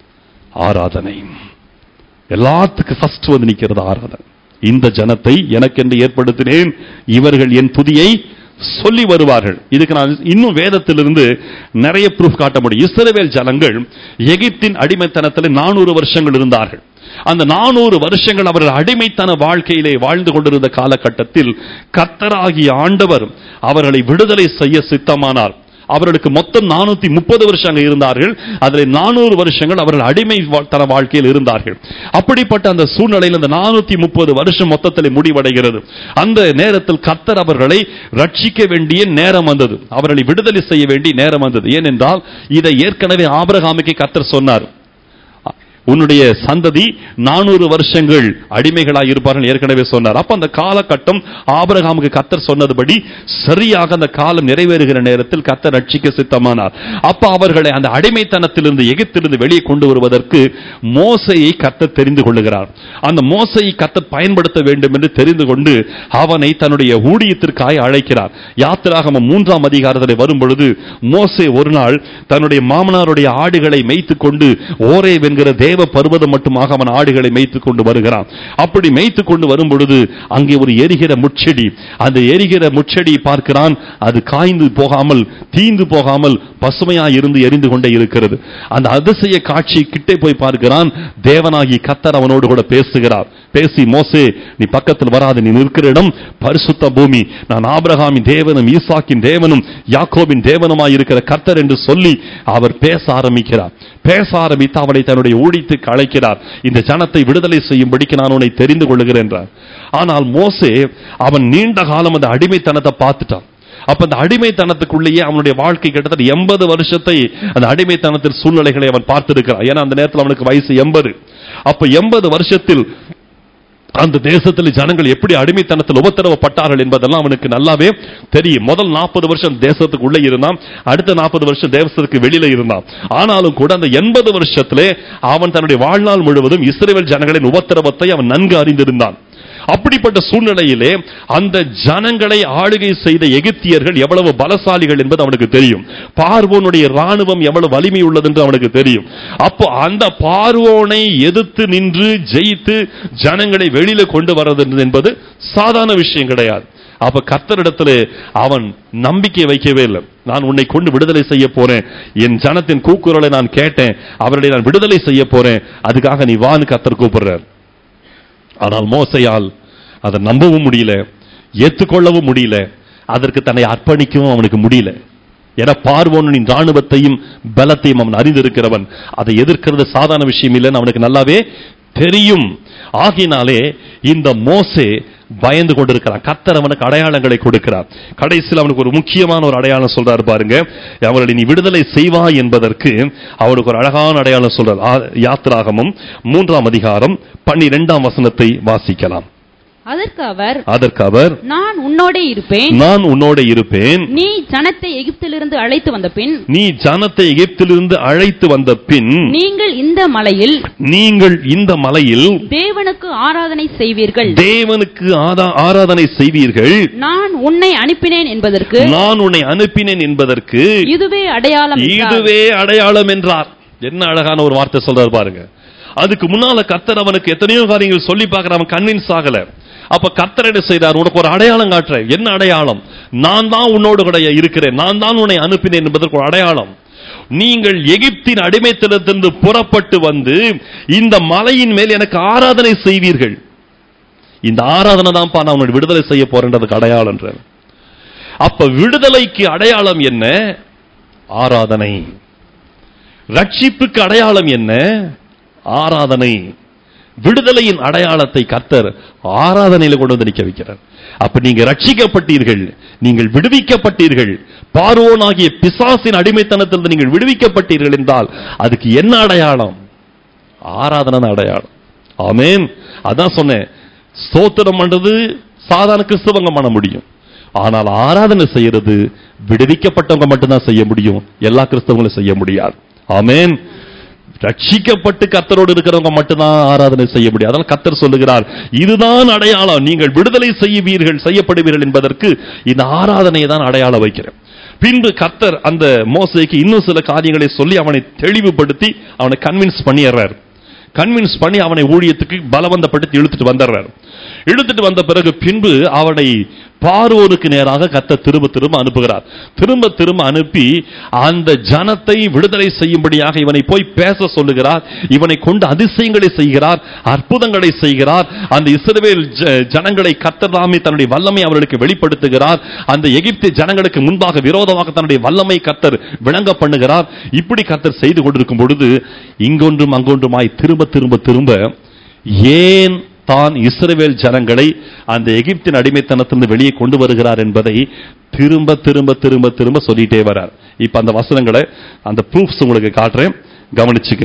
ஆராதனை எல்லாத்துக்கும் ஃபர்ஸ்ட் வந்து நிக்கிறது ஆராதனை இந்த ஜனத்தை எனக்கென்று ஏற்படுத்தினேன் இவர்கள் என் துதியை சொல்லி வருவார்கள் இதுக்கு நான் இன்னும் வேதத்திலிருந்து நிறைய ப்ரூஃப் காட்ட முடியும் இஸ்ரவேல் ஜனங்கள் எகிப்தின் அடிமைத்தனத்தில் நானூறு வருஷங்கள் இருந்தார்கள் அந்த நானூறு வருஷங்கள் அவர்கள் அடிமைத்தன வாழ்க்கையிலே வாழ்ந்து கொண்டிருந்த காலகட்டத்தில் கர்த்தராகிய ஆண்டவர் அவர்களை விடுதலை செய்ய சித்தமானார் அவர்களுக்கு மொத்தம் நானூத்தி முப்பது வருஷம் அங்க இருந்தார்கள் அதில் நானூறு வருஷங்கள் அவர்கள் அடிமை வா- தன வாழ்க்கையில் இருந்தார்கள் அப்படிப்பட்ட அந்த சூழ்நிலையில் அந்த நானூத்தி முப்பது வருஷம் மொத்தத்தில் முடிவடைகிறது அந்த நேரத்தில் கர்த்தர் அவர்களை ரட்சிக்க வேண்டிய நேரம் வந்தது அவர்களை விடுதலை செய்ய வேண்டிய நேரம் வந்தது ஏனென்றால் இதை ஏற்கனவே ஆபிரகாமுக்கு கர்த்தர் சொன்னார் உன்னுடைய சந்ததி நானூறு வருஷங்கள் அடிமைகளாய் இருப்பார்கள் ஏற்கனவே சொன்னார் அப்ப அந்த காலகட்டம் ஆபிரகாமுக்கு கத்தர் சொன்னதுபடி சரியாக அந்த காலம் நிறைவேறுகிற நேரத்தில் கத்தர் ரட்சிக்க சித்தமானார் அப்ப அவர்களை அந்த அடிமைத்தனத்திலிருந்து எகிப்திலிருந்து வெளியே கொண்டு வருவதற்கு மோசையை கத்தர் தெரிந்து கொள்ளுகிறார் அந்த மோசையை கத்தர் பயன்படுத்த வேண்டும் என்று தெரிந்து கொண்டு அவனை தன்னுடைய ஊழியத்திற்காக அழைக்கிறார் யாத்திராகமம் மூன்றாம் அதிகாரத்தில் வரும் பொழுது மோசே ஒரு நாள் தன்னுடைய மாமனாருடைய ஆடுகளை மேய்த்து கொண்டு ஓரே என்கிற தேவ பர்வதம் மட்டுமாக அவன் ஆடுகளை மேய்த்து கொண்டு வருகிறான் அப்படி மேய்த்து கொண்டு வரும் பொழுது அங்கே ஒரு எரிகிற முட்செடி அந்த எரிகிற முட்செடியை பார்க்கிறான் அது காய்ந்து போகாமல் தீந்து போகாமல் பசுமையா இருந்து எரிந்து கொண்டே இருக்கிறது அந்த அதிசய காட்சி கிட்டே போய் பார்க்கிறான் தேவனாகி கத்தர் அவனோடு கூட பேசுகிறார் பேசி மோசே நீ பக்கத்தில் வராது நீ நிற்கிற இடம் பரிசுத்த பூமி நான் ஆபிரகாமின் தேவனும் ஈசாக்கின் தேவனும் யாக்கோபின் தேவனுமாய் இருக்கிற கர்த்தர் என்று சொல்லி அவர் பேச ஆரம்பிக்கிறார் பேச ஆரம்பித்து அவனை தன்னுடைய ஊழித்துக்கு அழைக்கிறார் இந்த ஜனத்தை விடுதலை செய்யும்படிக்கு நான் உன்னை தெரிந்து கொள்கிறேன் என்றார் ஆனால் மோசே அவன் நீண்ட காலம் அந்த அடிமைத்தனத்தை பார்த்துட்டான் அப்ப அந்த அடிமைத்தனத்துக்குள்ளேயே அவனுடைய வாழ்க்கை கிட்டத்தட்ட எண்பது வருஷத்தை அந்த அடிமைத்தனத்தின் சூழ்நிலைகளை அவன் பார்த்திருக்கிறான் ஏன்னா அந்த நேரத்தில் அவனுக்கு வயசு எண்பது அப்ப எண்பது வருஷத்தில் அந்த தேசத்தில் ஜனங்கள் எப்படி அடிமைத்தனத்தில் உபத்திரவப்பட்டார்கள் என்பதெல்லாம் அவனுக்கு நல்லாவே தெரியும் முதல் நாற்பது வருஷம் தேசத்துக்கு உள்ளே இருந்தான் அடுத்த நாற்பது வருஷம் தேசத்துக்கு வெளியில இருந்தான் ஆனாலும் கூட அந்த எண்பது வருஷத்திலே அவன் தன்னுடைய வாழ்நாள் முழுவதும் இஸ்ரேல் ஜனங்களின் உபத்திரவத்தை அவன் நன்கு அறிந்திருந்தான் அப்படிப்பட்ட சூழ்நிலையிலே அந்த ஜனங்களை ஆளுகை செய்த எகிப்தியர்கள் எவ்வளவு பலசாலிகள் என்பது அவனுக்கு தெரியும் பார்வோனுடைய ராணுவம் எவ்வளவு வலிமை உள்ளது என்று அவனுக்கு தெரியும் அப்போ அந்த பார்வோனை எதிர்த்து நின்று ஜெயித்து ஜனங்களை வெளியில கொண்டு வர்றது என்பது சாதாரண விஷயம் கிடையாது அப்ப கத்தரிடத்துல அவன் நம்பிக்கை வைக்கவே இல்லை நான் உன்னை கொண்டு விடுதலை செய்ய போறேன் என் ஜனத்தின் கூக்குரலை நான் கேட்டேன் அவர்களை நான் விடுதலை செய்ய போறேன் அதுக்காக நீ வான்னு கத்தர் கூப்பிடுறார் ஆனால் மோசையால் அதை நம்பவும் முடியல ஏற்றுக்கொள்ளவும் முடியல அதற்கு தன்னை அர்ப்பணிக்கவும் அவனுக்கு முடியல என பார்வோனின் ராணுவத்தையும் பலத்தையும் அவன் அறிந்திருக்கிறவன் அதை எதிர்க்கிறது சாதாரண விஷயம் இல்லைன்னு அவனுக்கு நல்லாவே தெரியும் ஆகினாலே இந்த மோசே பயந்து கொண்டிருக்கிறான் கத்தர் அவனுக்கு அடையாளங்களை கொடுக்கிறார் கடைசியில் அவனுக்கு ஒரு முக்கியமான ஒரு அடையாளம் சொல்றாரு பாருங்க அவர்களை நீ விடுதலை செய்வாய் என்பதற்கு அவனுக்கு ஒரு அழகான அடையாளம் சொல்றார் ஆ- யாத்திராகமம் மூன்றாம் அதிகாரம் பன்னிரெண்டாம் வசனத்தை வாசிக்கலாம் அதற்கு அவர் அதற்கு அவர் நான் உன்னோடே இருப்பேன் நான் உன்னோட இருப்பேன் நீ ஜனத்தை எகிப்திலிருந்து அழைத்து வந்த பின் நீ ஜனத்தை எகிப்திலிருந்து அழைத்து வந்த பின் நீங்கள் இந்த மலையில் நீங்கள் இந்த மலையில் தேவனுக்கு ஆராதனை செய்வீர்கள் தேவனுக்கு ஆதா- ஆராதனை செய்வீர்கள் நான் உன்னை அனுப்பினேன் என்பதற்கு நான் உன்னை அனுப்பினேன் என்பதற்கு இதுவே அடையாளம் என்றார். இதுவே அடையாளம் என்றார் என்ன அழகான ஒரு வார்த்தை சொல்றாரு பாருங்க அதுக்கு முன்னால கர்த்தர் அவனுக்கு எத்தனையோ காரியங்கள் சொல்லி பார்க்கிற அவன் கன்வின்ஸ் ஆகல அப்ப கர்த்தர் என்ன செய்றார் உனக்கு ஒரு அடையாளம் காட்டுறேன் என்ன அடையாளம் நான் தான் உன்னோடு கூட இருக்கிறேன் நான் தான் உன்னை அனுப்பினேன் என்பதற்கு ஒரு அடையாளம் நீங்கள் எகிப்தின் அடிமைத்தனத்திலிருந்து புறப்பட்டு வந்து இந்த மலையின் மேல் எனக்கு ஆராதனை செய்வீர்கள் இந்த ஆராதனை தான்ப்பா நான் உன்னை விடுதலை செய்ய போறேன்றதுக்கு அடையாளம் அப்ப விடுதலைக்கு அடையாளம் என்ன ஆராதனை ரட்சிப்புக்கு அடையாளம் என்ன ஆராதனை விடுதலையின் அடையாளத்தை கர்த்தர் ஆராதனையில கொண்டு வந்து நிக்க வைக்கிறார் அப்ப நீங்க ரட்சிக்கப்பட்டீர்கள் நீங்கள் விடுவிக்கப்பட்டீர்கள் பார்வோனாகிய பிசாசின் அடிமைத்தனத்திலிருந்து நீங்கள் விடுவிக்கப்பட்டீர்கள் என்றால் அதுக்கு என்ன அடையாளம் ஆராதனை தான் அடையாளம் ஆமென் அதான் சொன்னேன் ஸ்தோத்திரம் பண்றது சாதாரண கிறிஸ்தவங்க பண்ண முடியும் ஆனால் ஆராதனை செய்யறது விடுவிக்கப்பட்டவங்க மட்டும்தான் செய்ய முடியும் எல்லா கிறிஸ்தவங்களும் செய்ய முடியாது ஆமென் ரட்சிக்கப்பட்டு கத்தரோடு இருக்கிறவங்க மட்டும்தான் ஆராதனை செய்ய முடியும் அதனால் கத்தர் சொல்லுகிறார் இதுதான் அடையாளம் நீங்கள் விடுதலை செய்வீர்கள் செய்யப்படுவீர்கள் என்பதற்கு இந்த ஆராதனையை தான் அடையாளம் வைக்கிறேன் பின்பு கத்தர் அந்த மோசைக்கு இன்னும் சில காரியங்களை சொல்லி அவனை தெளிவுபடுத்தி அவனை கன்வின்ஸ் பண்ணிடுறார் கன்வின்ஸ் பண்ணி அவனை ஊழியத்துக்கு பலவந்தப்படுத்தி இழுத்துட்டு வந்துடுறார் இழுத்துட்டு வந்த பிறகு பின்பு அவனை பார்வோருக்கு நேராக கத்த திரும்ப திரும்ப அனுப்புகிறார் திரும்ப திரும்ப அனுப்பி அந்த ஜனத்தை விடுதலை செய்யும்படியாக இவனை போய் பேச சொல்லுகிறார் இவனை கொண்டு அதிசயங்களை செய்கிறார் அற்புதங்களை செய்கிறார் அந்த இஸ்ரவேல் ஜ- ஜனங்களை கத்ததாமே தன்னுடைய வல்லமை அவர்களுக்கு வெளிப்படுத்துகிறார் அந்த எகிப்து ஜனங்களுக்கு முன்பாக விரோதமாக தன்னுடைய வல்லமை கத்தர் விளங்க பண்ணுகிறார் இப்படி கத்தர் செய்து கொண்டிருக்கும் பொழுது இங்கொன்றும் அங்கொன்றுமாய் திரும்ப திரும்ப திரும்ப ஏன் தான் இஸ்ரவேல் ஜனங்களை அந்த எகிப்தின் அடிமைத்தனத்திலிருந்து வெளியே கொண்டு வருகிறார் என்பதை திரும்ப திரும்ப திரும்ப திரும்ப சொல்லிட்டே வரார் இப்ப அந்த வசனங்களை அந்த ப்ரூஃப்ஸ் உங்களுக்கு காட்டுறேன் கவனிச்சுக்கோங்க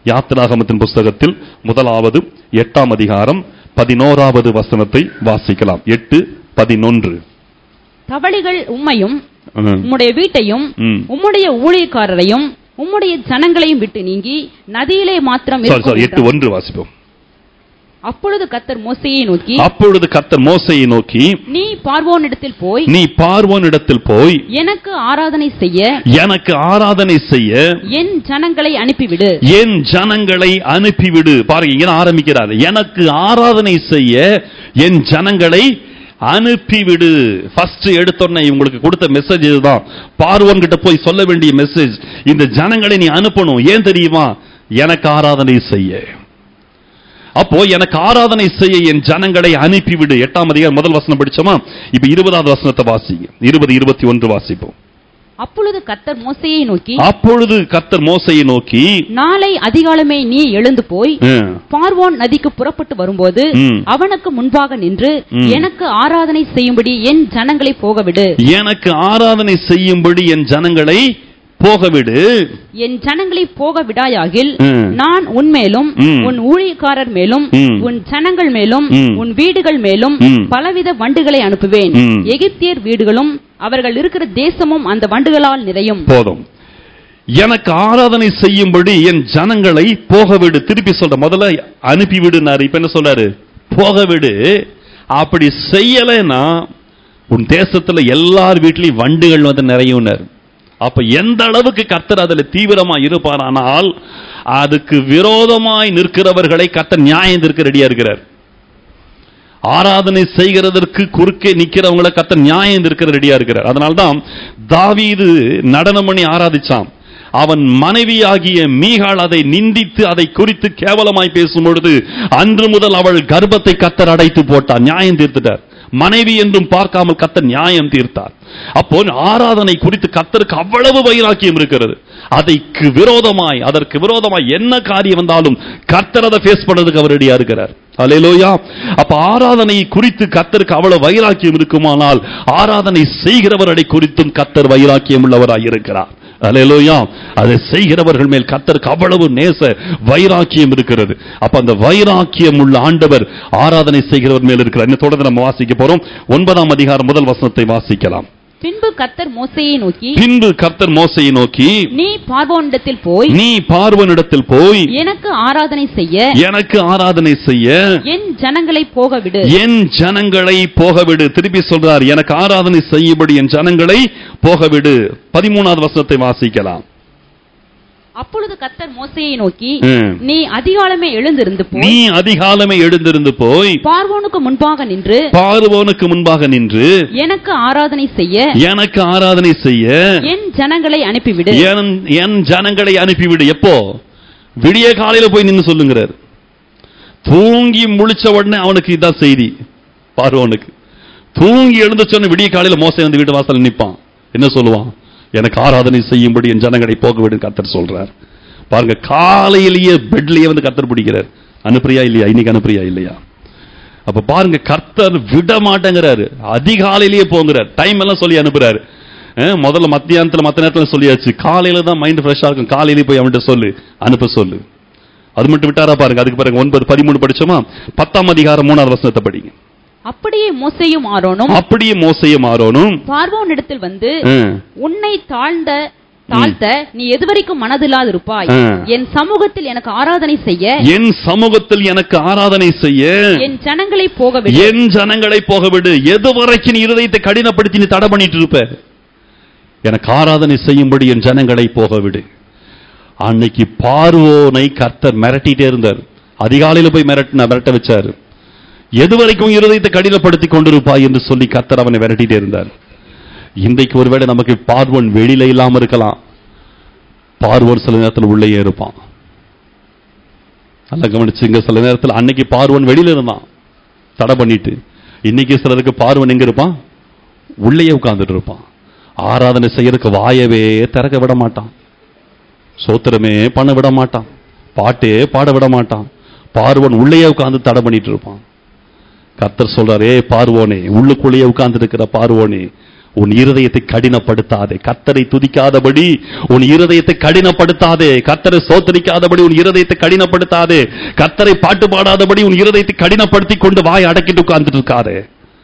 யாத்திராகமத்தின் புஸ்தகத்தில் முதலாவது எட்டாம் அதிகாரம் பதினோராவது வசனத்தை வாசிக்கலாம் எட்டு பதினொன்று தவளிகள் உம்மையும் ம். உம்முடைய வீட்டையும் ம். உம்முடைய ஊழியக்காரரையும் உம்முடைய ஜனங்களையும் விட்டு நீங்கி நதியிலே மாத்திரம் சாரி இருக்கும் சாரி எட்டு என்றார். ஒன்று வாசிப்போம் அப்பொழுது கத்தர் மோசையை நோக்கி அப்பொழுது கர்த்தர் மோசையை நோக்கி நீ பார்வோனிடத்தில் போய் நீ பார்வோனிடத்தில் போய் எனக்கு ஆராதனை செய்ய எனக்கு ஆராதனை செய்ய என் ஜனங்களை அனுப்பிவிடு என் ஜனங்களை அனுப்பிவிடு பாருங்க இங்க தான் ஆரம்பிக்கிறார் எனக்கு ஆராதனை செய்ய என் ஜனங்களை அனுப்பிவிடு ஃபர்ஸ்ட் எடுத்தோன்னே இவங்களுக்கு கொடுத்த மெசேஜ் இதுதான் பார்வன் கிட்ட போய் சொல்ல வேண்டிய மெசேஜ் இந்த ஜனங்களை நீ அனுப்பணும் ஏன் தெரியுமா எனக்கு ஆராதனை செய்ய அப்போ எனக்கு ஆராதனை செய்ய என் ஜனங்களை அனுப்பிவிடு எட்டாம் அதிகாரம் முதல் வசனம் படிச்சோமா இப்ப இருபதாவது வசனத்தை வாசிங்க இருபது இருபத்தி ஒன்று வாசிப்போம் அப்பொழுது கத்தர் மோசையை நோக்கி அப்பொழுது கர்த்தர் மோசையை நோக்கி நாளை அதிகாலமே நீ எழுந்து போய் ம், பார்வோன் நதிக்கு புறப்பட்டு வரும்போது ம். அவனுக்கு முன்பாக நின்று ம். எனக்கு ஆராதனை செய்யும்படி என் ஜனங்களை போகவிடு எனக்கு ஆராதனை செய்யும்படி என் ஜனங்களை போகவிடு என் ஜனங்களை போக விடாயாகில் ம். நான் உன்மேலும் ம். உன் ஊழியக்காரர் மேலும் ம். உன் ஜனங்கள் மேலும் ம். உன் வீடுகள் மேலும் ம். பலவித வண்டுகளை அனுப்புவேன் ம். எகிப்தியர் வீடுகளும் அவர்கள் இருக்கிற தேசமும் அந்த வண்டுகளால் நிறையும் போதும் எனக்கு ஆராதனை செய்யும்படி என் ஜனங்களை போகவிடு திருப்பி சொல்ற முதல்ல அனுப்பிவிடுனாரு இப்ப என்ன சொல்றாரு போகவிடு அப்படி செய்யலைன்னா உன் தேசத்துல எல்லார் வீட்லயும் வண்டுகள் வந்து நிறையும்னாரு அப்ப எந்த அளவுக்கு கர்த்தர் அதுல தீவிரமா இருப்பாரானால் அதுக்கு விரோதமாய் நிற்கிறவர்களை கர்த்தர் நியாயம் தீர்க்க ரெடியா இருக்கிறார் ஆராதனை செய்கிறதற்கு குறுக்கே நிக்கிறவங்களை கர்த்தர் நியாயம் தீர்க்க ரெடியா இருக்கிறார் அதனால்தான் தாவீது நடனம் பண்ணி ஆராதிச்சான் அவன் மனைவியாகிய மீகாள் அதை நிந்தித்து அதை குறித்து கேவலமாய் பேசும் பொழுது அன்று முதல் அவள் கர்ப்பத்தை கத்தர் அடைத்து போட்டார் நியாயம் தீர்த்துட்டார் மனைவி என்றும் பார்க்காமல் கத்தர் நியாயம் தீர்த்தார் அப்போ ஆராதனை குறித்து கத்தருக்கு அவ்வளவு வைராக்கியம் இருக்கிறது அதைக்கு விரோதமாய் அதற்கு விரோதமாய் என்ன காரியம் வந்தாலும் கர்த்தர் அதை ஃபேஸ் பண்ணதுக்கு அவர் ரெடியா இருக்கிறார் அலையிலோயா அப்ப ஆராதனை குறித்து கத்தருக்கு அவ்வளவு வைராக்கியம் இருக்குமானால் ஆராதனை செய்கிறவர்களை குறித்தும் கத்தர் வைராக்கியம் உள்ளவராய் இருக்கிறார் அலையிலோயா அதை செய்கிறவர்கள் மேல் கத்தருக்கு அவ்வளவு நேச வைராக்கியம் இருக்கிறது அப்ப அந்த வைராக்கியம் உள்ள ஆண்டவர் ஆராதனை செய்கிறவர் மேல் இருக்கிறார் இன்னும் தொடர்ந்து நம்ம வாசிக்க போறோம் ஒன்பதாம் அதிகாரம் முதல் வசனத்தை வாசிக்கலாம் பின்பு கத்தர் மோசையை நோக்கி பின்பு கர்த்தர் மோசையை நோக்கி நீ பார்வோனிடத்தில் போய் நீ பார்வனிடத்தில் போய் எனக்கு ஆராதனை செய்ய எனக்கு ஆராதனை செய்ய என் ஜனங்களை போகவிடு என் ஜனங்களை போகவிடு திருப்பி சொல்றார் எனக்கு ஆராதனை செய்யும்படி என் ஜனங்களை போகவிடு பதிமூணாவது வசனத்தை வாசிக்கலாம் அப்பொழுது கத்தர் மோசையை நோக்கி ம். நீ அதிகாலமே எழுந்திருந்து நீ போய் அதிகாலமே எழுந்திருந்து போய் பார்வோனுக்கு முன்பாக நின்று பார்வோனுக்கு முன்பாக நின்று எனக்கு ஆராதனை செய்ய எனக்கு ஆராதனை செய்ய என் ஜனங்களை அனுப்பிவிடு என் என் ஜனங்களை அனுப்பிவிடு எப்போ விடிய காலையில போய் நின்னு சொல்லுங்கிறார் தூங்கி முழிச்ச உடனே அவனுக்கு இதான் செய்தி பார்வோனுக்கு தூங்கி எழுந்துச்சோன்னு விடிய காலையில மோசை வந்து வீட்டு வாசல்ல நிப்பான் என்ன சொல்லுவான் எனக்கு ஆராதனை செய்யும்படி என் ஜனங்களை போக விடு கத்தர் சொல்றார் பாருங்க காலையிலேயே பெட்லயே வந்து கத்தர் பிடிக்கிறார் அனுப்புறியா இல்லையா இன்னைக்கு அனுப்புறியா இல்லையா அப்ப பாருங்க கர்த்தர் விட மாட்டேங்கிறாரு அதிகாலையிலேயே போங்கிறார் டைம் எல்லாம் சொல்லி அனுப்புறாரு அஹ், முதல்ல மத்தியானத்துல மத்த நேரத்துல சொல்லியாச்சு காலையில தான் மைண்ட் ஃப்ரெஷ்ஷா இருக்கும் காலையிலேயே போய் அவன்கிட்ட சொல்லு அனுப்ப சொல்லு அது மட்டும் விட்டாரா பாருங்க அதுக்கு பிறகு ஒன்பது பதிமூணு படிச்சோமா பத்தாம் அதிகாரம் மூணாவது வசனத்தை படிங்க அப்படியே மோசையும் ஆரோனும் அப்படியே மோசையும் ஆரோனும் பார்வோனிடத்தில் வந்து அஹ், உன்னை தாழ்ந்த தாழ்த்த நீ எதுவரைக்கும் மனதில்லாதிருப்பாய் ஆ. என் சமூகத்தில் எனக்கு ஆராதனை செய்ய என் சமூகத்தில் எனக்கு ஆராதனை செய்ய என் ஜனங்களை போகவிடு என் ஜனங்களை போகவிடு எது வரைக்கும் நீ இருதயத்தை கடினப்படுத்தி நீ தடை பண்ணிட்டு இருப்ப எனக்கு ஆராதனை செய்யும்படி என் ஜனங்களை போகவிடு அன்னைக்கு பார்வோனை கர்த்தர் மிரட்டிட்டே இருந்தார் அதிகாலையில போய் மிரட்டின மிரட்ட வச்சாரு எது வரைக்கும் இருதயத்தை கடினப்படுத்தி கொண்டிருப்பாய் என்று சொல்லி கர்த்தர் அவனை விரட்டிட்டே இருந்தார் இன்றைக்கு ஒருவேளை நமக்கு பார்வோன் வெளியில இல்லாம இருக்கலாம் பார்வோன் சில நேரத்தில் உள்ளேயே இருப்பான் நல்லா கவனிச்சுங்க சில நேரத்தில் அன்னைக்கு பார்வன் வெளியில இருந்தான் தடை பண்ணிட்டு இன்னைக்கு சிலருக்கு பார்வன் எங்க இருப்பான் உள்ளேயே உட்கார்ந்துட்டு இருப்பான் ஆராதனை செய்யறதுக்கு வாயவே திறக்க விட மாட்டான் சோத்திரமே பண்ண விட மாட்டான் பாட்டே பாட விட மாட்டான் பார்வன் உள்ளேயே உட்கார்ந்து தடை பண்ணிட்டு இருப்பான் கர்த்தர் சொல்றாரு ஏ பார்வோனே உள்ளுக்குள்ளேயே உட்கார்ந்து இருக்கிற பார்வோனே உன் இருதயத்தை கடினப்படுத்தாதே கத்தரை துதிக்காதபடி உன் இருதயத்தை கடினப்படுத்தாதே கத்தரை சோத்தரிக்காதபடி உன் இருதயத்தை கடினப்படுத்தாதே கத்தரை பாட்டு பாடாதபடி உன் இருதயத்தை கடினப்படுத்தி கொண்டு வாய் அடக்கிட்டு உட்கார்ந்துட்டு இருக்காதே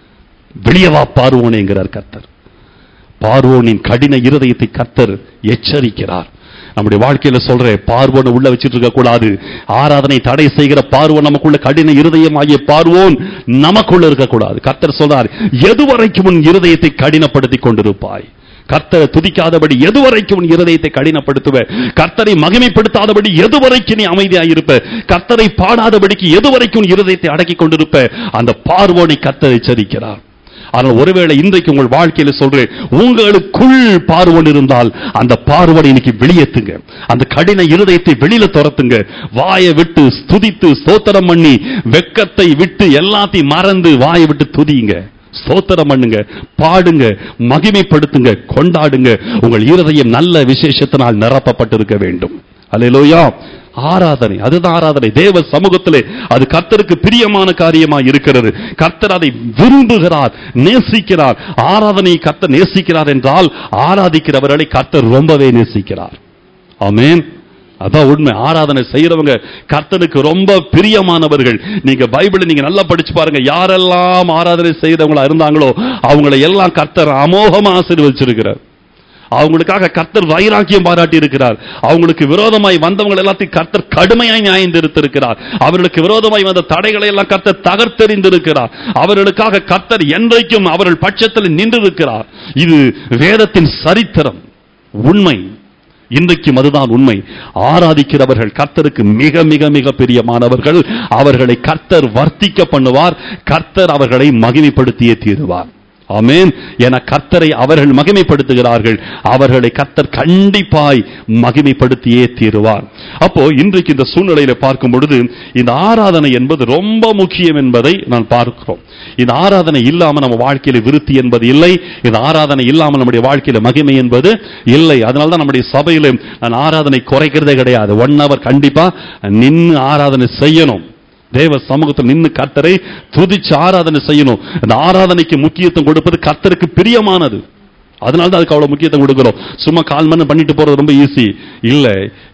வெளியே வா பார்வோனேங்கிறார் கர்த்தர் பார்வோனின் கடின இருதயத்தை கர்த்தர் எச்சரிக்கிறார் நம்முடைய வாழ்க்கையில சொல்ற பார்வோனை உள்ள வச்சிட்டு இருக்க கூடாது ஆராதனை தடை செய்கிற பார்வோன் நமக்குள்ள கடின இருதயம் ஆகிய பார்வோன் நமக்குள்ள இருக்க கூடாது கர்த்தர் சொல்றார் எதுவரைக்கும் உன் இருதயத்தை கடினப்படுத்தி கொண்டிருப்பாய் கர்த்தரை துதிக்காதபடி எதுவரைக்கும் உன் இருதயத்தை கடினப்படுத்துவ கர்த்தரை மகிமைப்படுத்தாதபடி எதுவரைக்கும் நீ அமைதியாயிருப்ப கர்த்தரை பாடாதபடிக்கு எதுவரைக்கும் உன் இருதயத்தை அடக்கிக் கொண்டிருப்ப அந்த பார்வோனை கர்த்தர் எச்சரிக்கிறார் ஆனால் ஒருவேளை இன்றைக்கு உங்கள் வாழ்க்கையில சொல்றேன் உங்களுக்குள் பார்வன் இருந்தால் அந்த பார்வனை இன்னைக்கு வெளியேத்துங்க அந்த கடின இருதயத்தை வெளியில துரத்துங்க வாயை விட்டு ஸ்துதித்து ஸ்தோத்திரம் பண்ணி வெக்கத்தை விட்டு எல்லாத்தையும் மறந்து வாயை விட்டு துதிங்க ஸ்தோத்திரம் பண்ணுங்க பாடுங்க மகிமைப்படுத்துங்க கொண்டாடுங்க உங்கள் இருதயம் நல்ல விசேஷத்தினால் நிரப்பப்பட்டிருக்க வேண்டும் அல்லேலூயா ஆராதனை அதுதான் ஆராதனை தேவ சமூகத்திலே அது கர்த்தருக்கு பிரியமான காரியமா இருக்கிறது கர்த்தர் அதை விரும்புகிறார் நேசிக்கிறார் ஆராதனையை கர்த்தர் நேசிக்கிறார் என்றால் ஆராதிக்கிறவர்களை கர்த்தர் ரொம்பவே நேசிக்கிறார் ஆமென் அதான் உண்மை ஆராதனை செய்யறவங்க கர்த்தனுக்கு ரொம்ப பிரியமானவர்கள் நீங்க பைபிளை நீங்க நல்லா படிச்சு பாருங்க யாரெல்லாம் ஆராதனை செய்தவங்களா இருந்தாங்களோ அவங்களை எல்லாம் கர்த்தர் அமோகமா ஆசீர்வதிச்சிருக்கிறார் அவங்களுக்காக கர்த்தர் வைராக்கியம் பாராட்டி இருக்கிறார் அவங்களுக்கு விரோதமாய் வந்தவங்க எல்லாத்தையும் கர்த்தர் கடுமையாய் நியாயம் தீர்த்திருக்கிறார் அவர்களுக்கு விரோதமாய் வந்த தடைகளை எல்லாம் கர்த்தர் தகர்த்தெறிந்திருக்கிறார் அவர்களுக்காக கர்த்தர் என்றைக்கும் அவர்கள் பட்சத்தில் நின்றிருக்கிறார் இது வேதத்தின் சரித்திரம் உண்மை இன்றைக்கும் அதுதான் உண்மை ஆராதிக்கிறவர்கள் கர்த்தருக்கு மிக மிக மிக பிரியமானவர்கள் அவர்களை கர்த்தர் வர்த்திக்க பண்ணுவார் கர்த்தர் அவர்களை மகிமைப்படுத்தியே தீருவார் ஆமென் என கர்த்தரை அவர்கள் மகிமைப்படுத்துகிறார்கள் அவர்களை கர்த்தர் கண்டிப்பாய் மகிமைப்படுத்தியே தீருவார் அப்போ இன்றைக்கு இந்த சூழ்நிலையில பார்க்கும் பொழுது இந்த ஆராதனை என்பது ரொம்ப முக்கியம் என்பதை நான் பார்க்கிறோம் இந்த ஆராதனை இல்லாம நம்ம வாழ்க்கையில விருத்தி என்பது இல்லை இந்த ஆராதனை இல்லாமல் நம்முடைய வாழ்க்கையில மகிமை என்பது இல்லை அதனால தான் நம்முடைய சபையில நான் ஆராதனை குறைக்கிறதே கிடையாது ஒன் ஹவர் கண்டிப்பா நின்று ஆராதனை செய்யணும் தேவ சமூகத்தில் நின்று கர்த்தரை துதிச்சு ஆராதனை செய்யணும் அந்த ஆராதனைக்கு முக்கியத்துவம் கொடுப்பது கர்த்தருக்கு பிரியமானது அதனால தான் அதுக்கு அவ்வளவு முக்கியத்துவம் கொடுக்கிறோம் சும்மா கால் மணி பண்ணிட்டு போறது ரொம்ப ஈஸி இல்ல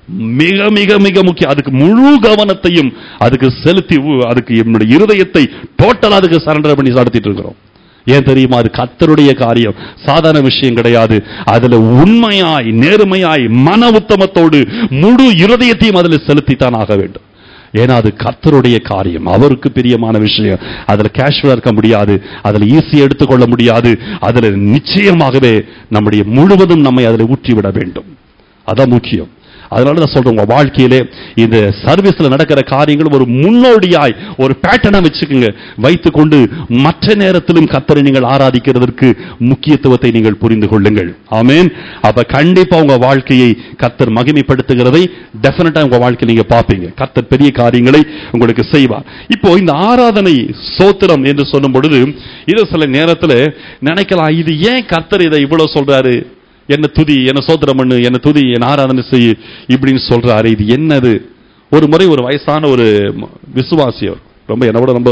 மிக மிக மிக முக்கியம் அதுக்கு முழு கவனத்தையும் அதுக்கு செலுத்தி உ- அதுக்கு என்னுடைய இருதயத்தை டோட்டலா அதுக்கு சரண்டர் பண்ணி நடத்திட்டு இருக்கிறோம் ஏன் தெரியுமா அது கர்த்தருடைய காரியம் சாதாரண விஷயம் கிடையாது அதுல உண்மையாய் நேர்மையாய் மன உத்தமத்தோடு முழு இருதயத்தையும் அதுல செலுத்தித்தான் ஆக வேண்டும் ஏன்னா அது கர்த்தருடைய காரியம் அவருக்கு பிரியமான விஷயம் அதுல கேஷுவலா இருக்க முடியாது அதுல ஈஸி எடுத்துக்கொள்ள முடியாது அதுல நிச்சயமாகவே நம்முடைய முழுவதும் நம்மை அதில் ஊற்றிவிட வேண்டும் அதான் முக்கியம் அதனால தான் சொல்றேன் உங்க வாழ்க்கையிலே இந்த சர்வீஸ்ல நடக்கிற காரியங்கள் ஒரு முன்னோடியாய் ஒரு பேட்டர்னா வச்சுக்கோங்க வைத்துக்கொண்டு மற்ற நேரத்திலும் கத்தரை நீங்கள் ஆராதிக்கிறதற்கு முக்கியத்துவத்தை நீங்கள் புரிந்து கொள்ளுங்கள் ஆமென் அப்ப கண்டிப்பா உங்க வாழ்க்கையை கத்தர் மகிமைப்படுத்துகிறதை டெஃபினட்டா உங்க வாழ்க்கையில் நீங்க பார்ப்பீங்க கத்தர் பெரிய காரியங்களை உங்களுக்கு செய்வார் இப்போ இந்த ஆராதனை சோத்திரம் என்று சொல்லும் பொழுது இது சில நேரத்துல நினைக்கலாம் இது ஏன் கத்தர் இதை இவ்வளவு சொல்றாரு என்ன துதி என்ன சோத்திரம் பண்ணு என்ன துதி என்ன ஆராதனை செய் இப்படின்னு சொல்றாரு இது என்னது ஒரு முறை ஒரு வயசான ஒரு ம- விசுவாசி அவர் ரொம்ப என்னை விட ரொம்ப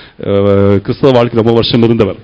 அஹ், கிறிஸ்தவ வாழ்க்கை ரொம்ப வருஷம் இருந்தவர்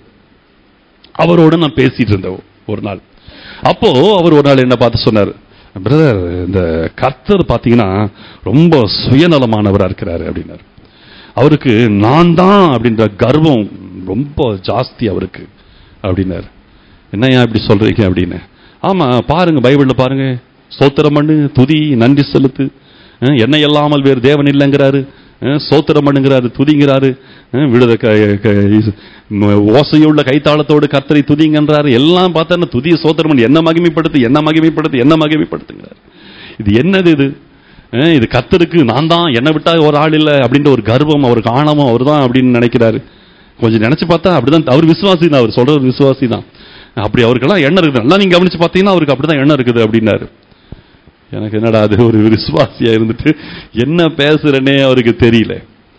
அவரோட நான் பேசிட்டு இருந்தேன் ஒரு நாள் அப்போ அவர் ஒரு நாள் என்ன பார்த்து சொன்னார் பிரதர் இந்த கர்த்தர் பார்த்தீங்கன்னா ரொம்ப சுயநலமானவரா இருக்கிறாரு அப்படின்னாரு அவருக்கு நான் தான் அப்படின்ற கர்வம் ரொம்ப ஜாஸ்தி அவருக்கு அப்படின்னாரு என்னய்யா இப்படி சொல்றீங்க அப்படின்னு ஆமா பாருங்க பைபிள்ல பாருங்க ஸ்தோத்திரம் பண்ணு துதி நன்றி செலுத்து அஹ், என்னை இல்லாமல் வேறு தேவன் இல்லைங்கிறாரு அஹ், ஸ்தோத்திரம் பண்ணுங்கிறாரு துதிங்கிறாரு அஹ், விடுத க- க- இஸ்- ம- ஓசையுள்ள கைத்தாளத்தோடு கர்த்தரை துதிங்கன்றாரு எல்லாம் பார்த்தா துதிய சோத்திரம் பண்ணி என்ன மகிமைப்படுத்து என்ன மகிமைப்படுத்து என்ன மகிமைப்படுத்துங்கிறாரு இது என்னது இது அஹ், இது கர்த்தருக்கு நான் தான் என்னை விட்டா ஒரு ஆள் இல்லை அப்படின்ற ஒரு கர்வம் அவருக்கு ஆணவம் அவர் தான் அப்படின்னு நினைக்கிறாரு கொஞ்சம் நினைச்சு பார்த்தா அப்படிதான் அவர் விசுவாசி தான் அவர் சொல்றது விசுவாசி தான் அப்படி அவருக்கெல்லாம் எண்ணம் இருக்குது நல்லா நீங்க கவனிச்சு பார்த்தீங்கன்னா அவருக்கு அப்படிதான் எண்ணம் இருக்குது அப்படின்னாரு எனக்கு என்னடா அது ஒரு விசுவாசியா இருந்துட்டு என்ன பேசுறேனே அவருக்கு தெரியல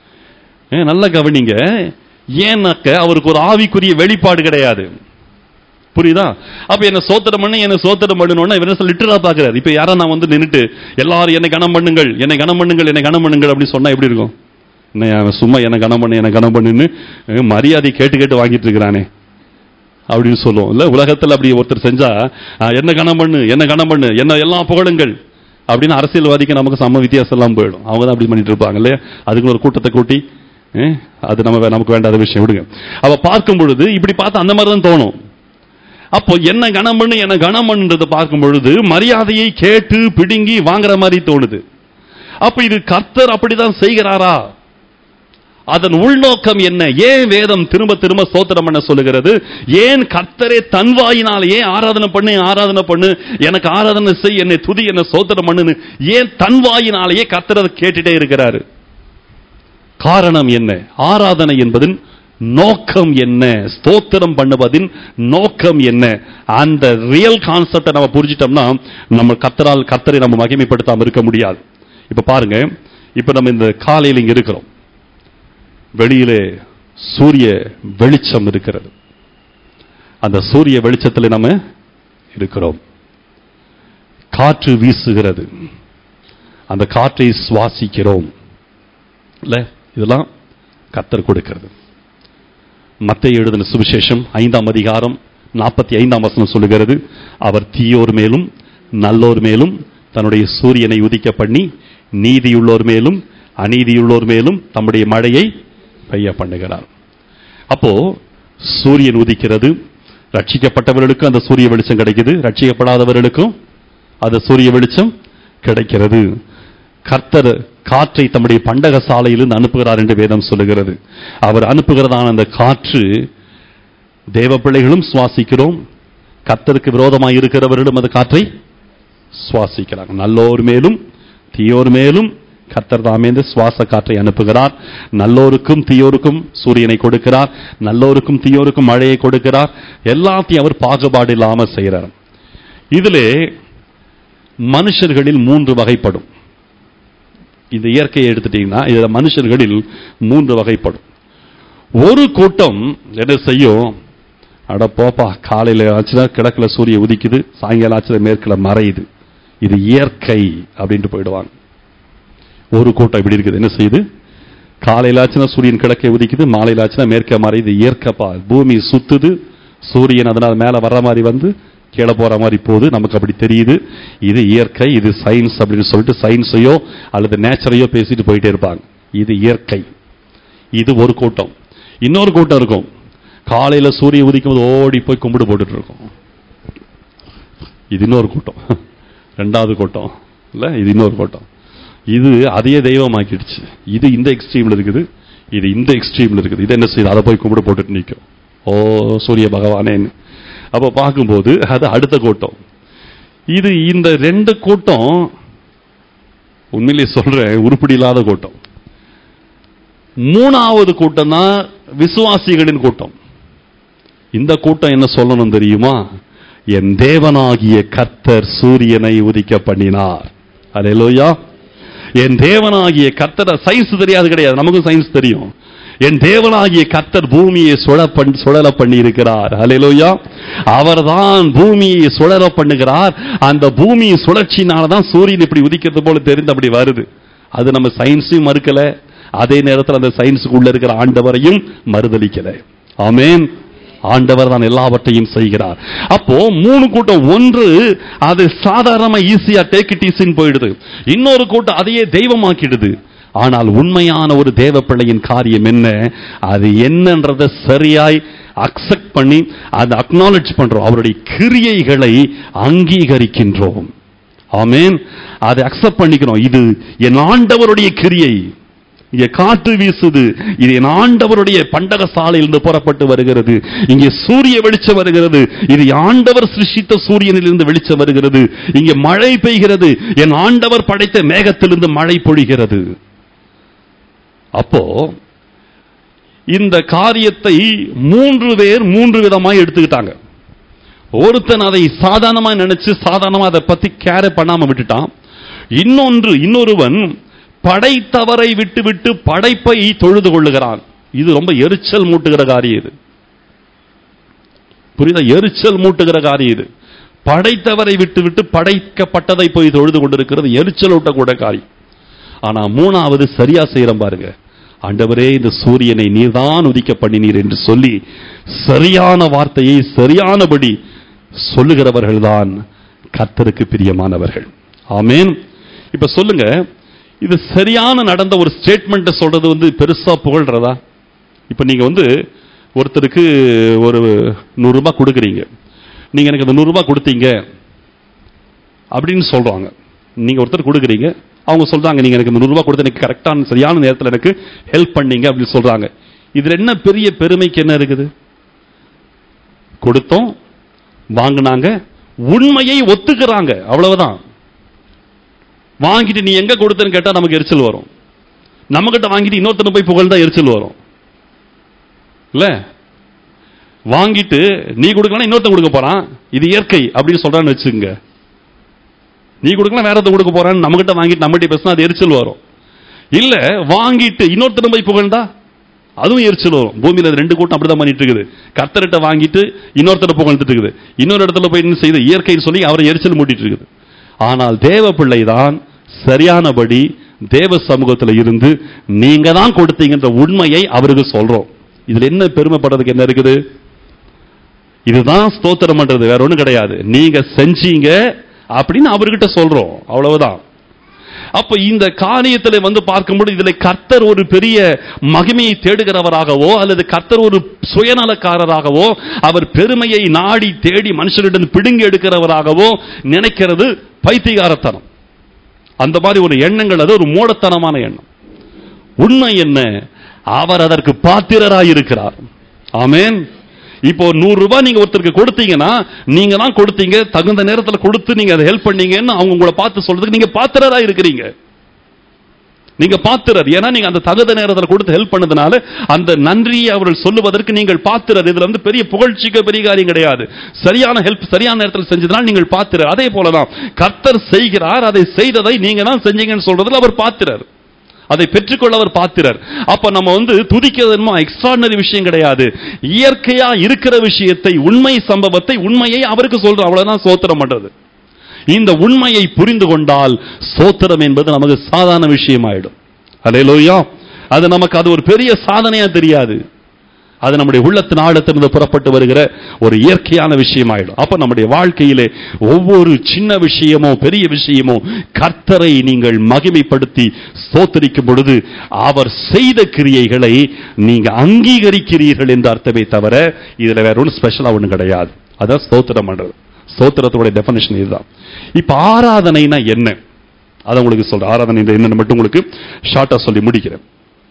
ஏ, நல்லா கவனிங்க ஏன்னாக்க அவருக்கு ஒரு ஆவிக்குரிய வெளிப்பாடு கிடையாது புரியுதா அப்ப என்ன சோத்திரம் பண்ணு என்ன சோத்திரம் பண்ணணும்னா இவர் லிட்டரா பாக்குறாரு இப்ப யாரா நான் வந்து நின்னுட்டு எல்லாரும் என்னை கனம் பண்ணுங்கள் என்னை கனம் பண்ணுங்கள் என்னை கனம் பண்ணுங்கள் அப்படின்னு சொன்னா எப்படி இருக்கும் என்ன அவன் சும்மா என்ன கனம் பண்ணு என்ன கனம் பண்ணுன்னு அஹ், மரியாதை கேட்டு கேட்டு வாங்கிட்டு இருக்கிறானே அப்படின்னு சொல்லுவோம் இல்ல உலகத்துல அப்படி ஒருத்தர் செஞ்சா "ஆ, என்ன கணம் பண்ணு என்ன கணம் பண்ணு என்ன எல்லாம் புகழுங்கள் அப்படின்னு அரசியல்வாதிக்கு நமக்கு சம வித்தியாசம் எல்லாம் போயிடும் அவங்க தான் அப்படி பண்ணிட்டு இருப்பாங்க இல்லையா அதுக்கு ஒரு கூட்டத்தை கூட்டி ஏ, அது நம்ம வே- நமக்கு வேண்டாத விஷயம் விடுங்க அவ பார்க்கும் பொழுது இப்படி பார்த்தா அந்த மாதிரி தான் தோணும் அப்போ என்ன கணம் பண்ணு என்ன கணம் பண்ணுன்றதை பார்க்கும் பொழுது மரியாதையை கேட்டு பிடுங்கி வாங்குற மாதிரி தோணுது அப்ப இது கர்த்தர் அப்படிதான் செய்கிறாரா அதன் உள்நோக்கம் என்ன ஏன் வேதம் திரும்ப திரும்ப ஸ்தோத்திரம் பண்ண சொல்லுகிறது ஏன் கர்த்தரே தன் வாயினால் ஏன் ஆராதனை பண்ணு ஆராதனை பண்ணு எனக்கு ஆராதனை செய் என்னை துதி என்ன ஸ்தோத்திரம் பண்ணுன்னு ஏன் தன் வாயினாலேயே கர்த்தர் அதை கேட்டுட்டே இருக்கிறாரு காரணம் என்ன ஆராதனை என்பதின் நோக்கம் என்ன ஸ்தோத்திரம் பண்ணுவதின் நோக்கம் என்ன அந்த ரியல் கான்செப்டை நம்ம புரிஞ்சிட்டோம்னா நம்ம கர்த்தரால் கர்த்தரை நம்ம மகிமைப்படுத்தாம இருக்க முடியாது இப்ப பாருங்க இப்ப நம்ம இந்த காலையில் இங்க இருக்கிறோம் வெளியிலே சூரிய வெளிச்சம் இருக்கிறது அந்த சூரிய வெளிச்சத்தில் நம்ம இருக்கிறோம் காற்று வீசுகிறது அந்த காற்றை சுவாசிக்கிறோம் இல்ல இதெல்லாம் கத்தர் கொடுக்கிறது மத்திய எழுதின சுவிசேஷம் ஐந்தாம் அதிகாரம் நாற்பத்தி ஐந்தாம் வசனம் சொல்லுகிறது அவர் தீயோர் மேலும் நல்லோர் மேலும் தன்னுடைய சூரியனை உதிக்க பண்ணி நீதியுள்ளோர் மேலும் அநீதியுள்ளோர் மேலும் தம்முடைய மழையை பெய்ய பண்ணுகிறார் அப்போ சூரியன் உதிக்கிறது ரட்சிக்கப்பட்டவர்களுக்கும் அந்த சூரிய வெளிச்சம் கிடைக்குது ரட்சிக்கப்படாதவர்களுக்கும் அந்த சூரிய வெளிச்சம் கிடைக்கிறது கர்த்தர் காற்றை தம்முடைய பண்டக சாலையிலிருந்து அனுப்புகிறார் என்று வேதம் சொல்லுகிறது அவர் அனுப்புகிறதான அந்த காற்று தேவ பிள்ளைகளும் சுவாசிக்கிறோம் கர்த்தருக்கு விரோதமாக இருக்கிறவர்களும் அந்த காற்றை சுவாசிக்கிறாங்க நல்லோர் மேலும் தீயோர் மேலும் கர்த்தர் தாமே இந்த சுவாச காற்றை அனுப்புகிறார் நல்லோருக்கும் தீயோருக்கும் சூரியனை கொடுக்கிறார் நல்லோருக்கும் தீயோருக்கும் மழையை கொடுக்கிறார் எல்லாத்தையும் அவர் பாகுபாடு இல்லாம செய்கிறார் இதிலே மனுஷர்களில் மூன்று வகைப்படும் இந்த இயற்கையை எடுத்துட்டீங்கன்னா இதுல மனுஷர்களில் மூன்று வகைப்படும் ஒரு கூட்டம் என்ன செய்யும் அட போப்பா காலையில ஆச்சுன்னா கிழக்குல சூரிய உதிக்குது சாயங்காலம் ஆச்சுன்னா மேற்குல மறையுது இது இயற்கை அப்படின்ட்டு போயிடுவாங்க ஒரு கூட்டம் இப்படி இருக்குது என்ன செய்யுது காலையில ஆச்சுன்னா சூரியன் கிழக்கே உதிக்குது மாலையில ஆச்சுன்னா மேற்க மறையுது இயற்கைப்பா பூமி சுத்துது சூரியன் அதனால மேல வர்ற மாதிரி வந்து கீழே போற மாதிரி போகுது நமக்கு அப்படி தெரியுது இது இயற்கை இது சயின்ஸ் அப்படின்னு சொல்லிட்டு சயின்ஸையோ அல்லது நேச்சரையோ பேசிட்டு போயிட்டே இருப்பாங்க இது இயற்கை இது ஒரு கூட்டம் இன்னொரு கூட்டம் இருக்கும் காலையில சூரிய உதிக்கும் போது ஓடி போய் கும்பிடு போட்டுட்டு இருக்கும் இது இன்னொரு கூட்டம் ரெண்டாவது கூட்டம் இல்ல இது இன்னொரு கூட்டம் இது அதையே தெய்வமாக்கிடுச்சு இது இந்த எக்ஸ்ட்ரீம்ல இருக்குது இது இந்த எக்ஸ்ட்ரீம்ல இருக்குது இது என்ன செய்யுது அதை போய் கும்பிடு போட்டுட்டு நிற்கும் ஓ சூரிய பகவானேன்னு அப்ப பார்க்கும்போது அது அடுத்த கூட்டம் இது இந்த ரெண்டு கூட்டம் உண்மையிலே சொல்றேன் உருப்படி இல்லாத கூட்டம் மூணாவது கூட்டம் தான் விசுவாசிகளின் கூட்டம் இந்த கூட்டம் என்ன சொல்லணும் தெரியுமா என் தேவனாகிய கர்த்தர் சூரியனை உதிக்க பண்ணினார் அல்லேலூயா என் தேவனாகிய கர்த்தர் சயின்ஸ் தெரியாது கிடையாது நமக்கும் சயின்ஸ் தெரியும் என் தேவனாகிய கர்த்தர் பூமியை சுழ பண் சுழல பண்ணி இருக்கிறார் அலையிலோயா அவர்தான் பூமியை சுழல பண்ணுகிறார் அந்த பூமி சுழற்சினால தான் சூரியன் இப்படி உதிக்கிறது போல தெரிந்து அப்படி வருது அது நம்ம சயின்ஸையும் மறுக்கல அதே நேரத்தில் அந்த சயின்ஸுக்குள்ள இருக்கிற ஆண்டவரையும் மறுதளிக்கல ஆமென் ஆண்டவர் தான் எல்லாவற்றையும் செய்கிறார் அப்போ மூணு கூட்டம் ஒன்று அது சாதாரணமா ஈஸியா டேக் இட் ஈஸின்னு போயிடுது இன்னொரு கூட்டம் அதையே தெய்வமாக்கிடுது ஆனால் உண்மையான ஒரு தேவ பிள்ளையின் காரியம் என்ன அது என்னன்றதை சரியாய் அக்செப்ட் பண்ணி அதை அக்னாலஜ் பண்றோம் அவருடைய கிரியைகளை அங்கீகரிக்கின்றோம் ஆமென் அதை அக்செப்ட் பண்ணிக்கிறோம் இது என் ஆண்டவருடைய கிரியை இங்கே காற்று வீசுது இது என் ஆண்டவருடைய பண்டக சாலையிலிருந்து புறப்பட்டு வருகிறது இங்கே சூரிய வெளிச்சம் வருகிறது இது ஆண்டவர் சிருஷ்டித்த சூரியனிலிருந்து வெளிச்சம் வருகிறது இங்கே மழை பெய்கிறது என் ஆண்டவர் படைத்த மேகத்திலிருந்து மழை பொழிகிறது அப்போ இந்த காரியத்தை மூன்று பேர் மூன்று விதமாய் எடுத்துக்கிட்டாங்க ஒருத்தன் அதை சாதாரணமா நினைச்சு சாதாரணமா அதை பத்தி கேர பண்ணாம விட்டுட்டான் இன்னொன்று இன்னொருவன் படைத்தவரை விட்டுவிட்டு படைப்பை தொழுது கொள்ளுகிறான் இது ரொம்ப எரிச்சல் மூட்டுகிற காரியம் இது புரியுதா எரிச்சல் மூட்டுகிற காரியம் இது படைத்தவரை விட்டுவிட்டு படைக்கப்பட்டதை போய் தொழுது கொண்டிருக்கிறது எரிச்சல் ஊட்டக்கூட காரியம் ஆனா மூணாவது சரியா செய்யறோம் பாருங்க ஆண்டவரே இந்த சூரியனை நீர்தான் உதிக்க பண்ணினீர் என்று சொல்லி சரியான வார்த்தையை சரியானபடி சொல்லுகிறவர்கள்தான் கர்த்தருக்கு பிரியமானவர்கள் ஆமென் இப்ப சொல்லுங்க இது சரியான நடந்த ஒரு ஸ்டேட்மெண்ட் சொல்றது வந்து பெருசா புகழ்றதா இப்ப நீங்க வந்து ஒருத்தருக்கு ஒரு நூறு ரூபாய் கொடுக்குறீங்க நீங்க எனக்கு அந்த நூறு ரூபாய் கொடுத்தீங்க அப்படின்னு சொல்றாங்க நீங்க ஒருத்தர் கொடுக்குறீங்க அவங்க சொல்றாங்க நீங்க எனக்கு இந்த நூறு ரூபாய் கொடுத்து எனக்கு கரெக்டான சரியான நேரத்தில் எனக்கு ஹெல்ப் பண்ணீங்க அப்படின்னு சொல்றாங்க இதுல என்ன பெரிய பெருமைக்கு என்ன இருக்குது கொடுத்தோம் வாங்கினாங்க உண்மையை ஒத்துக்கிறாங்க அவ்வளவுதான் வாங்கிட்டு நீ எங்க கொடுத்தன்னு கேட்டா நமக்கு எரிச்சல் வரும் நம்ம கிட்ட வாங்கிட்டு இன்னொருத்தனை போய் புகழ்ந்தா எரிச்சல் வரும் இல்ல வாங்கிட்டு நீ கொடுக்கலாம் இன்னொருத்தன் கொடுக்க போறான் இது இயற்கை அப்படின்னு சொல்றான்னு வச்சுங்க நீ கொடுக்கலாம் வேற ஒருத்தன் கொடுக்க போறான்னு நம்ம கிட்ட வாங்கிட்டு நம்மகிட்ட பேசினா அது எரிச்சல் வரும் இல்ல வாங்கிட்டு இன்னொருத்தனை போய் புகழ்ந்தா அதுவும் எரிச்சல் வரும் பூமியில அது ரெண்டு கூட்டம் அப்படிதான் பண்ணிட்டு இருக்குது கர்த்தர்கிட்ட வாங்கிட்டு இன்னொருத்தரை புகழ்ந்துட்டு இருக்குது இன்னொரு இடத்துல போய் என்ன செய்யுது இயற்கைன்னு சொல்லி அவரை எரிச்சல் மூட்டிட்டு இருக்குது ஆனால் தேவ பிள்ளை தான் சரியானபடி தேவ சமூகத்துல இருந்து நீங்க தான் கொடுத்தீங்கன்ற உண்மையை அவருக்கு சொல்றோம் இதுல என்ன பெருமைப்படுறதுக்கு என்ன இருக்குது இதுதான் ஸ்தோத்திரம் பண்றது வேற ஒண்ணும் கிடையாது நீங்க செஞ்சீங்க அப்படின்னு அவர்கிட்ட சொல்றோம் அவ்வளவுதான் அப்ப இந்த காரியத்துல வந்து பார்க்கும்போது இதுல கர்த்தர் ஒரு பெரிய மகிமையை தேடுகிறவராகவோ அல்லது கர்த்தர் ஒரு சுயநலக்காரராகவோ அவர் பெருமையை நாடி தேடி மனுஷரிடம் பிடுங்கி எடுக்கிறவராகவோ நினைக்கிறது பைத்தியகாரத்தனம் அந்த மாதிரி ஒரு எண்ணங்கள் அது ஒரு மூடத்தனமான எண்ணம் உண்மை என்ன அவர் அதற்கு பாத்திரராய் இருக்கிறார் ஆமென் இப்போ நூறு ரூபாய் நீங்க ஒருத்தருக்கு கொடுத்தீங்கன்னா நீங்க தான் கொடுத்தீங்க தகுந்த நேரத்துல கொடுத்து நீங்க அதை ஹெல்ப் பண்ணீங்கன்னு அவங்க உங்களை பார்த்து சொல்றதுக்கு நீங்க பாத்திரரா இருக்கிறீங்க நீங்க பாத்திரர் ஏன்னா நீங்க அந்த தகுந்த நேரத்தில் கொடுத்து ஹெல்ப் பண்ணதுனால அந்த நன்றியை அவர்கள் சொல்லுவதற்கு நீங்கள் பாத்திரர் இதுல வந்து பெரிய புகழ்ச்சிக்க பெரிய காரியம் கிடையாது சரியான ஹெல்ப் சரியான நேரத்தில் செஞ்சதுனால நீங்கள் பாத்திரர் அதே போலதான் கர்த்தர் செய்கிறார் அதை செய்ததை நீங்க தான் செஞ்சீங்கன்னு சொல்றதுல அவர் பாத்திரர் அதை பெற்றுக்கொள்ள அவர் பாத்திரர் அப்ப நம்ம வந்து துதிக்கிறது என்னமோ எக்ஸ்ட்ராடனரி விஷயம் கிடையாது இயற்கையா இருக்கிற விஷயத்தை உண்மை சம்பவத்தை உண்மையை அவருக்கு சொல்றோம் அவ்வளவுதான் சோத்திரம் பண்றது இந்த உண்மையை புரிந்து கொண்டால் சோத்திரம் என்பது நமக்கு சாதாரண விஷயமாயிடும் அலையலோயா அது நமக்கு அது ஒரு பெரிய சாதனையா தெரியாது அது நம்முடைய உள்ளத்தின் ஆழத்திலிருந்து புறப்பட்டு வருகிற ஒரு இயற்கையான விஷயமாயிடும் அப்ப நம்முடைய வாழ்க்கையிலே ஒவ்வொரு சின்ன விஷயமோ பெரிய விஷயமோ கர்த்தரை நீங்கள் மகிமைப்படுத்தி ஸ்தோத்தரிக்கும் பொழுது அவர் செய்த கிரியைகளை நீங்க அங்கீகரிக்கிறீர்கள் என்று அர்த்தமே தவிர இதுல வேற ஒன்றும் ஸ்பெஷலா ஒன்றும் கிடையாது அதான் ஸ்தோத்திரம் பண்றது ஸ்தோத்திரத்தோட டெபனிஷன் இதுதான் இப்ப ஆராதனைனா என்ன அதை உங்களுக்கு சொல்றேன் ஆராதனை என்னன்னு மட்டும் உங்களுக்கு ஷார்ட்டா சொல்லி முடிக்கிறேன்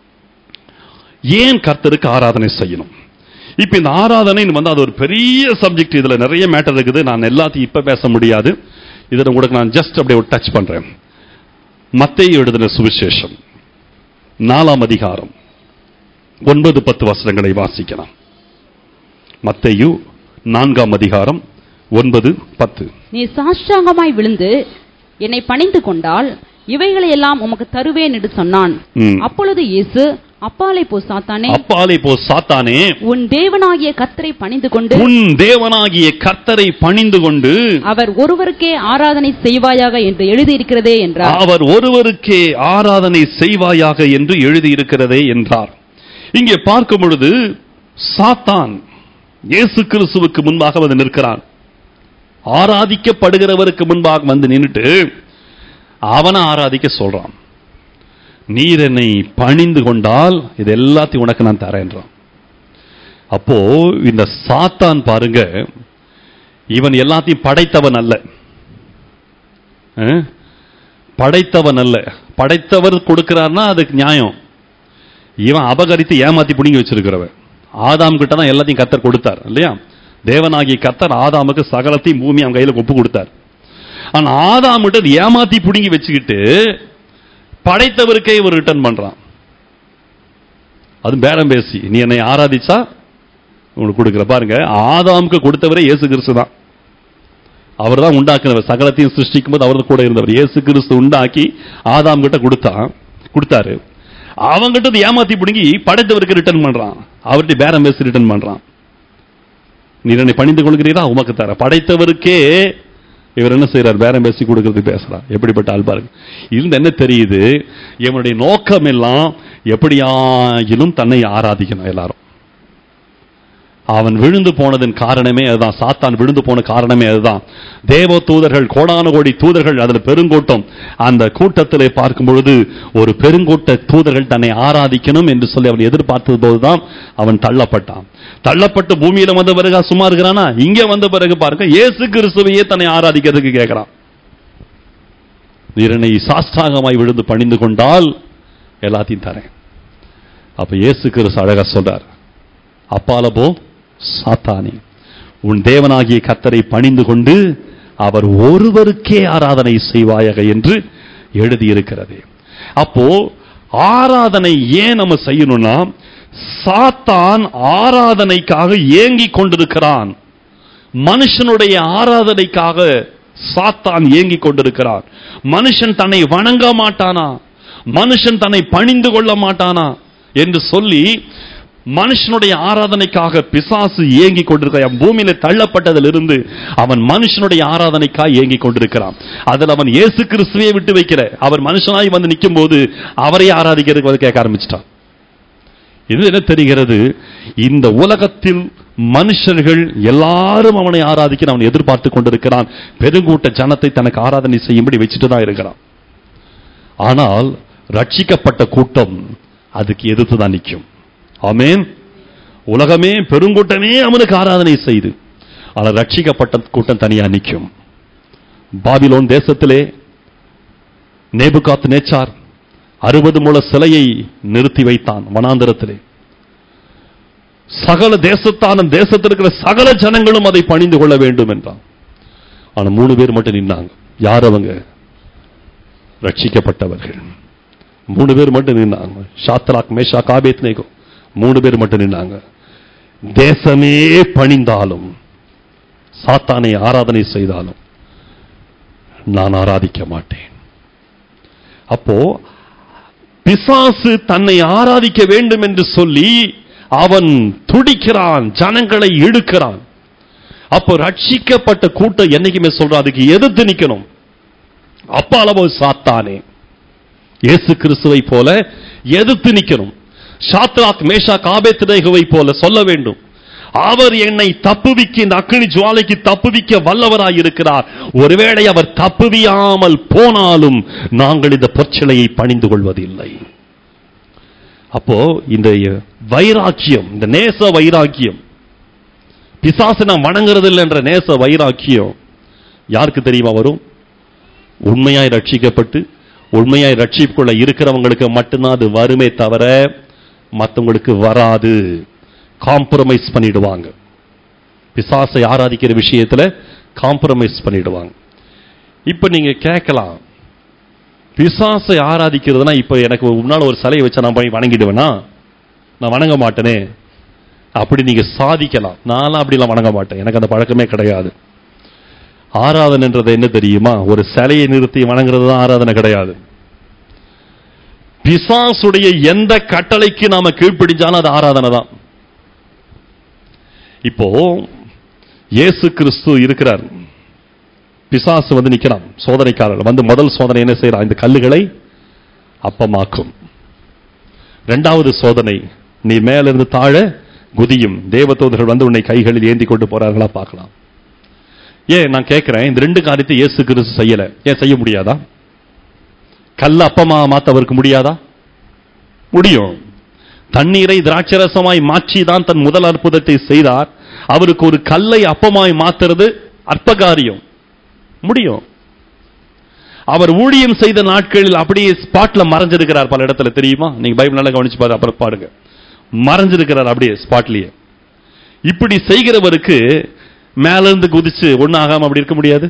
ஏன் கர்த்தருக்கு ஆராதனை செய்யணும் இப்ப இந்த ஆராதனை வந்து அது ஒரு பெரிய சப்ஜெக்ட் இதுல நிறைய மேட்டர் இருக்குது நான் எல்லாத்தையும் இப்ப பேச முடியாது இதுல உங்களுக்கு நான் ஜஸ்ட் அப்படியே ஒரு டச் பண்றேன் மத்தேயு எழுதின சுவிசேஷம் நாலாம் அதிகாரம் ஒன்பது பத்து வசனங்களை வாசிக்கலாம் மத்தேயு நான்காம் அதிகாரம் ஒன்பது பத்து நீ சாஷ்டாங்கமாய் விழுந்து என்னை பணிந்து கொண்டால் இவைகளை எல்லாம் உமக்கு தருவேன் என்று சொன்னான் ம். அப்பொழுது இயேசு அப்பாலை போ சாத்தானே அப்பாலே போ சாத்தானே உன் தேவனாகிய கர்த்தரை பணிந்து கொண்டு உன் தேவனாகிய கர்த்தரை பணிந்து கொண்டு அவர் ஒருவருக்கே ஆராதனை செய்வாயாக என்று எழுதியிருக்கிறதே என்றார் அவர் ஒருவருக்கே ஆராதனை செய்வாயாக என்று எழுதியிருக்கிறதே என்றார் இங்கே பார்க்கும் பொழுது சாத்தான் இயேசு கிறிஸ்துவுக்கு முன்பாக வந்து நிற்கிறான் ஆராதிக்கப்படுகிறவருக்கு முன்பாக வந்து நின்னுட்டு அவனை ஆராதிக்க சொல்றான் நீர் என்னை பணிந்து கொண்டால் இது எல்லாத்தையும் உனக்கு நான் தரேன்றான் அப்போ இந்த சாத்தான் பாருங்க இவன் எல்லாத்தையும் படைத்தவன் அல்ல அஹ்? படைத்தவன் அல்ல படைத்தவர் கொடுக்கிறார்னா அதுக்கு நியாயம் இவன் அபகரித்து ஏமாத்தி புடுங்கி வச்சிருக்கிறவன் ஆதாம் கிட்ட தான் எல்லாத்தையும் கத்தர் கொடுத்தார் இல்லையா தேவனாகிய கத்தர் ஆதாமுக்கு சகலத்தையும் பூமி அவன் கையில ஒப்பு கொடுத்தார் ஆனா ஆதாம் கிட்ட அது ஏமாத்தி புடுங்கி வச்சுக்கிட்டு படைத்தவருக்கே இவர் ரிட்டர்ன் பண்றான் அது பேரம் பேசி நீ என்னை ஆராதிச்சா உனக்கு கொடுக்குற பாருங்க ஆதாமுக்கு கொடுத்தவரே இயேசு கிறிஸ்து தான் அவர் தான் உண்டாக்குனவர் சகலத்தையும் சிருஷ்டிக்கும் போது அவர் கூட இருந்தவர் இயேசு கிறிஸ்து உண்டாக்கி ஆதாம் கிட்ட கொடுத்தான் கொடுத்தாரு அவங்கிட்ட இது ஏமாத்தி பிடுங்கி படைத்தவருக்கு ரிட்டர்ன் பண்றான் அவர்கிட்ட பேரம் பேசி ரிட்டர்ன் பண்றான் நீர் என்னை பணிந்து கொள்கிறீரா உமக்கு தர படைத்தவருக்கே இவர் என்ன செய்றார் பேரம் பேசி கொடுக்கறதுக்கு பேசுறார் எப்படிப்பட்ட ஆள் பாருங்க இருந்து என்ன தெரியுது இவனுடைய நோக்கம் எல்லாம் எப்படியாயிலும் தன்னை ஆராதிக்கணும் எல்லாரும் அவன் விழுந்து போனதன் காரணமே அதுதான் சாத்தான் விழுந்து போன காரணமே அதுதான் தேவ தூதர்கள் கோடான கோடி தூதர்கள் அதுல பெருங்கூட்டம் அந்த கூட்டத்திலே பார்க்கும் பொழுது ஒரு பெருங்கூட்ட தூதர்கள் தன்னை ஆராதிக்கணும் என்று சொல்லி அவன் எதிர்பார்த்தது போதுதான் அவன் தள்ளப்பட்டான் தள்ளப்பட்டு பூமியில வந்த பிறகு சும்மா இருக்கிறானா இங்க வந்த பிறகு பாருங்க இயேசு கிறிஸ்துவையே தன்னை ஆராதிக்கிறதுக்கு கேட்கிறான் நீர் என்னை சாஷ்டாங்கமாய் விழுந்து பணிந்து கொண்டால் எல்லாத்தையும் தரேன் அப்ப இயேசு கிறிஸ்து அழகா சொல்றார் அப்பால போ சாத்தானே உன் தேவனாகிய கத்தரை பணிந்து கொண்டு அவர் ஒருவருக்கே ஆராதனை செய்வாயாக என்று எழுதியிருக்கிறது அப்போ ஆராதனை ஏன் நம்ம செய்யணும்னா சாத்தான் ஆராதனைக்காக ஏங்கிக் கொண்டிருக்கிறான் மனுஷனுடைய ஆராதனைக்காக சாத்தான் ஏங்கிக் கொண்டிருக்கிறான் மனுஷன் தன்னை வணங்க மாட்டானா மனுஷன் தன்னை பணிந்து கொள்ள மாட்டானா என்று சொல்லி மனுஷனுடைய ஆராதனைக்காக பிசாசு ஏங்கிக் கொண்டிருக்கிறான் பூமியில தள்ளப்பட்டதிலிருந்து அவன் மனுஷனுடைய ஆராதனைக்காக ஏங்கிக் கொண்டிருக்கிறான் அதில் அவன் இயேசு கிறிஸ்துவை விட்டு வைக்கிற அவர் மனுஷனாய் வந்து நிற்கும் போது அவரை ஆராதிக்கிறதுக்கு வந்து கேட்க ஆரம்பிச்சிட்டான் இது என்ன தெரிகிறது இந்த உலகத்தில் மனுஷர்கள் எல்லாரும் அவனை ஆராதிக்க அவன் எதிர்பார்த்து கொண்டிருக்கிறான் பெருங்கூட்ட ஜனத்தை தனக்கு ஆராதனை செய்யும்படி வச்சுட்டு தான் இருக்கிறான் ஆனால் ரட்சிக்கப்பட்ட கூட்டம் அதுக்கு எதிர்த்து தான் நிற்கும் ஆமேன் உலகமே பெருங்கூட்டமே அவனுக்கு ஆராதனை செய்து ஆனால் ரட்சிக்கப்பட்ட கூட்டம் தனியா நிற்கும் பாபிலோன் தேசத்திலே நேபுகாத் நேச்சார் அறுபது முழ சிலையை நிறுத்தி வைத்தான் வனாந்தரத்திலே சகல தேசத்தான தேசத்தில் இருக்கிற சகல ஜனங்களும் அதை பணிந்து கொள்ள வேண்டும் என்றான் ஆனா மூணு பேர் மட்டும் நின்னாங்க யார் அவங்க ரட்சிக்கப்பட்டவர்கள் மூணு பேர் மட்டும் நின்னாங்க ஷாத்ராக் மேஷா காபேத் நேகோ மூணு பேர் மட்டும் நின்னாங்க தேசமே பணிந்தாலும் சாத்தானை ஆராதனை செய்தாலும் நான் ஆராதிக்க மாட்டேன் அப்போ பிசாசு தன்னை ஆராதிக்க வேண்டும் என்று சொல்லி அவன் துடிக்கிறான் ஜனங்களை இழுக்கிறான் அப்போ ரட்சிக்கப்பட்ட கூட்டம் என்னைக்குமே சொல்றான் அதுக்கு எதிர்த்து நிக்கணும் அப்பாலவோ சாத்தானே இயேசு கிறிஸ்துவை போல எதிர்த்து நிக்கணும் சாத்ராக் மேஷா காபேத்ரேகுவை போல சொல்ல வேண்டும் அவர் என்னை தப்புவிக்க இந்த அக்னி ஜுவாலைக்கு தப்புவிக்க வல்லவராய் இருக்கிறார் ஒருவேளை அவர் தப்புவியாமல் போனாலும் நாங்கள் இந்த பொற்சிலையை பணிந்து கொள்வதில்லை அப்போ இந்த வைராக்கியம் இந்த நேச வைராக்கியம் பிசாசு நாம் வணங்குறது இல்லை என்ற நேச வைராக்கியம் யாருக்கு தெரியுமா வரும் உண்மையாய் ரட்சிக்கப்பட்டு உண்மையாய் ரட்சிப்புக்குள்ள இருக்கிறவங்களுக்கு மட்டும்தான் அது வருமே தவிர மற்றவங்களுக்கு வராது காம்ப்ரமைஸ் பண்ணிடுவாங்க பிசாசை ஆராதிக்கிற விஷயத்துல காம்ப்ரமைஸ் பண்ணிடுவாங்க இப்ப நீங்க கேட்கலாம் பிசாசை ஆராதிக்கிறதுனா இப்ப எனக்கு முன்னால ஒரு சிலையை வச்சா நான் போய் வணங்கிடுவேனா நான் வணங்க மாட்டேனே அப்படி நீங்க சாதிக்கலாம் நான்லாம் அப்படிலாம் வணங்க மாட்டேன் எனக்கு அந்த பழக்கமே கிடையாது ஆராதனைன்றது என்ன தெரியுமா ஒரு சிலையை நிறுத்தி வணங்குறது தான் ஆராதனை கிடையாது பிசாசுடைய எந்த கட்டளைக்கு நாம கீழ்ப்பிடிச்சாலும் அது ஆராதனை தான் இப்போ இயேசு கிறிஸ்து இருக்கிறார் பிசாசு வந்து நிக்கிறான் சோதனைக்காரர் வந்து முதல் சோதனை என்ன செய்யறான் இந்த கல்லுகளை அப்பமாக்கும் இரண்டாவது சோதனை நீ மேலிருந்து தாழ குதியும் தேவதூதர்கள் வந்து உன்னை கைகளில் ஏந்தி கொண்டு போறார்களா பார்க்கலாம் ஏன் நான் கேட்கிறேன் இந்த ரெண்டு காரியத்தை இயேசு கிறிஸ்து செய்யல ஏன் செய்ய முடியாதா கல்ல அப்பமா மாத்த அவருக்கு முடியாதா முடியும் தண்ணீரை திராட்சரசமாய் மாற்றி தான் தன் முதல் அற்புதத்தை செய்தார் அவருக்கு ஒரு கல்லை அப்பமாய் மாத்துறது அற்ப காரியம் முடியும் அவர் ஊழியம் செய்த நாட்களில் அப்படியே ஸ்பாட்ல மறைஞ்சிருக்கிறார் பல இடத்துல தெரியுமா நீங்க பைபிள் நல்லா கவனிச்சு பாரு அப்புறம் பாருங்க மறைஞ்சிருக்கிறார் அப்படியே ஸ்பாட்லயே இப்படி செய்கிறவருக்கு மேல இருந்து குதிச்சு ஒண்ணு ஆகாம அப்படி இருக்க முடியாது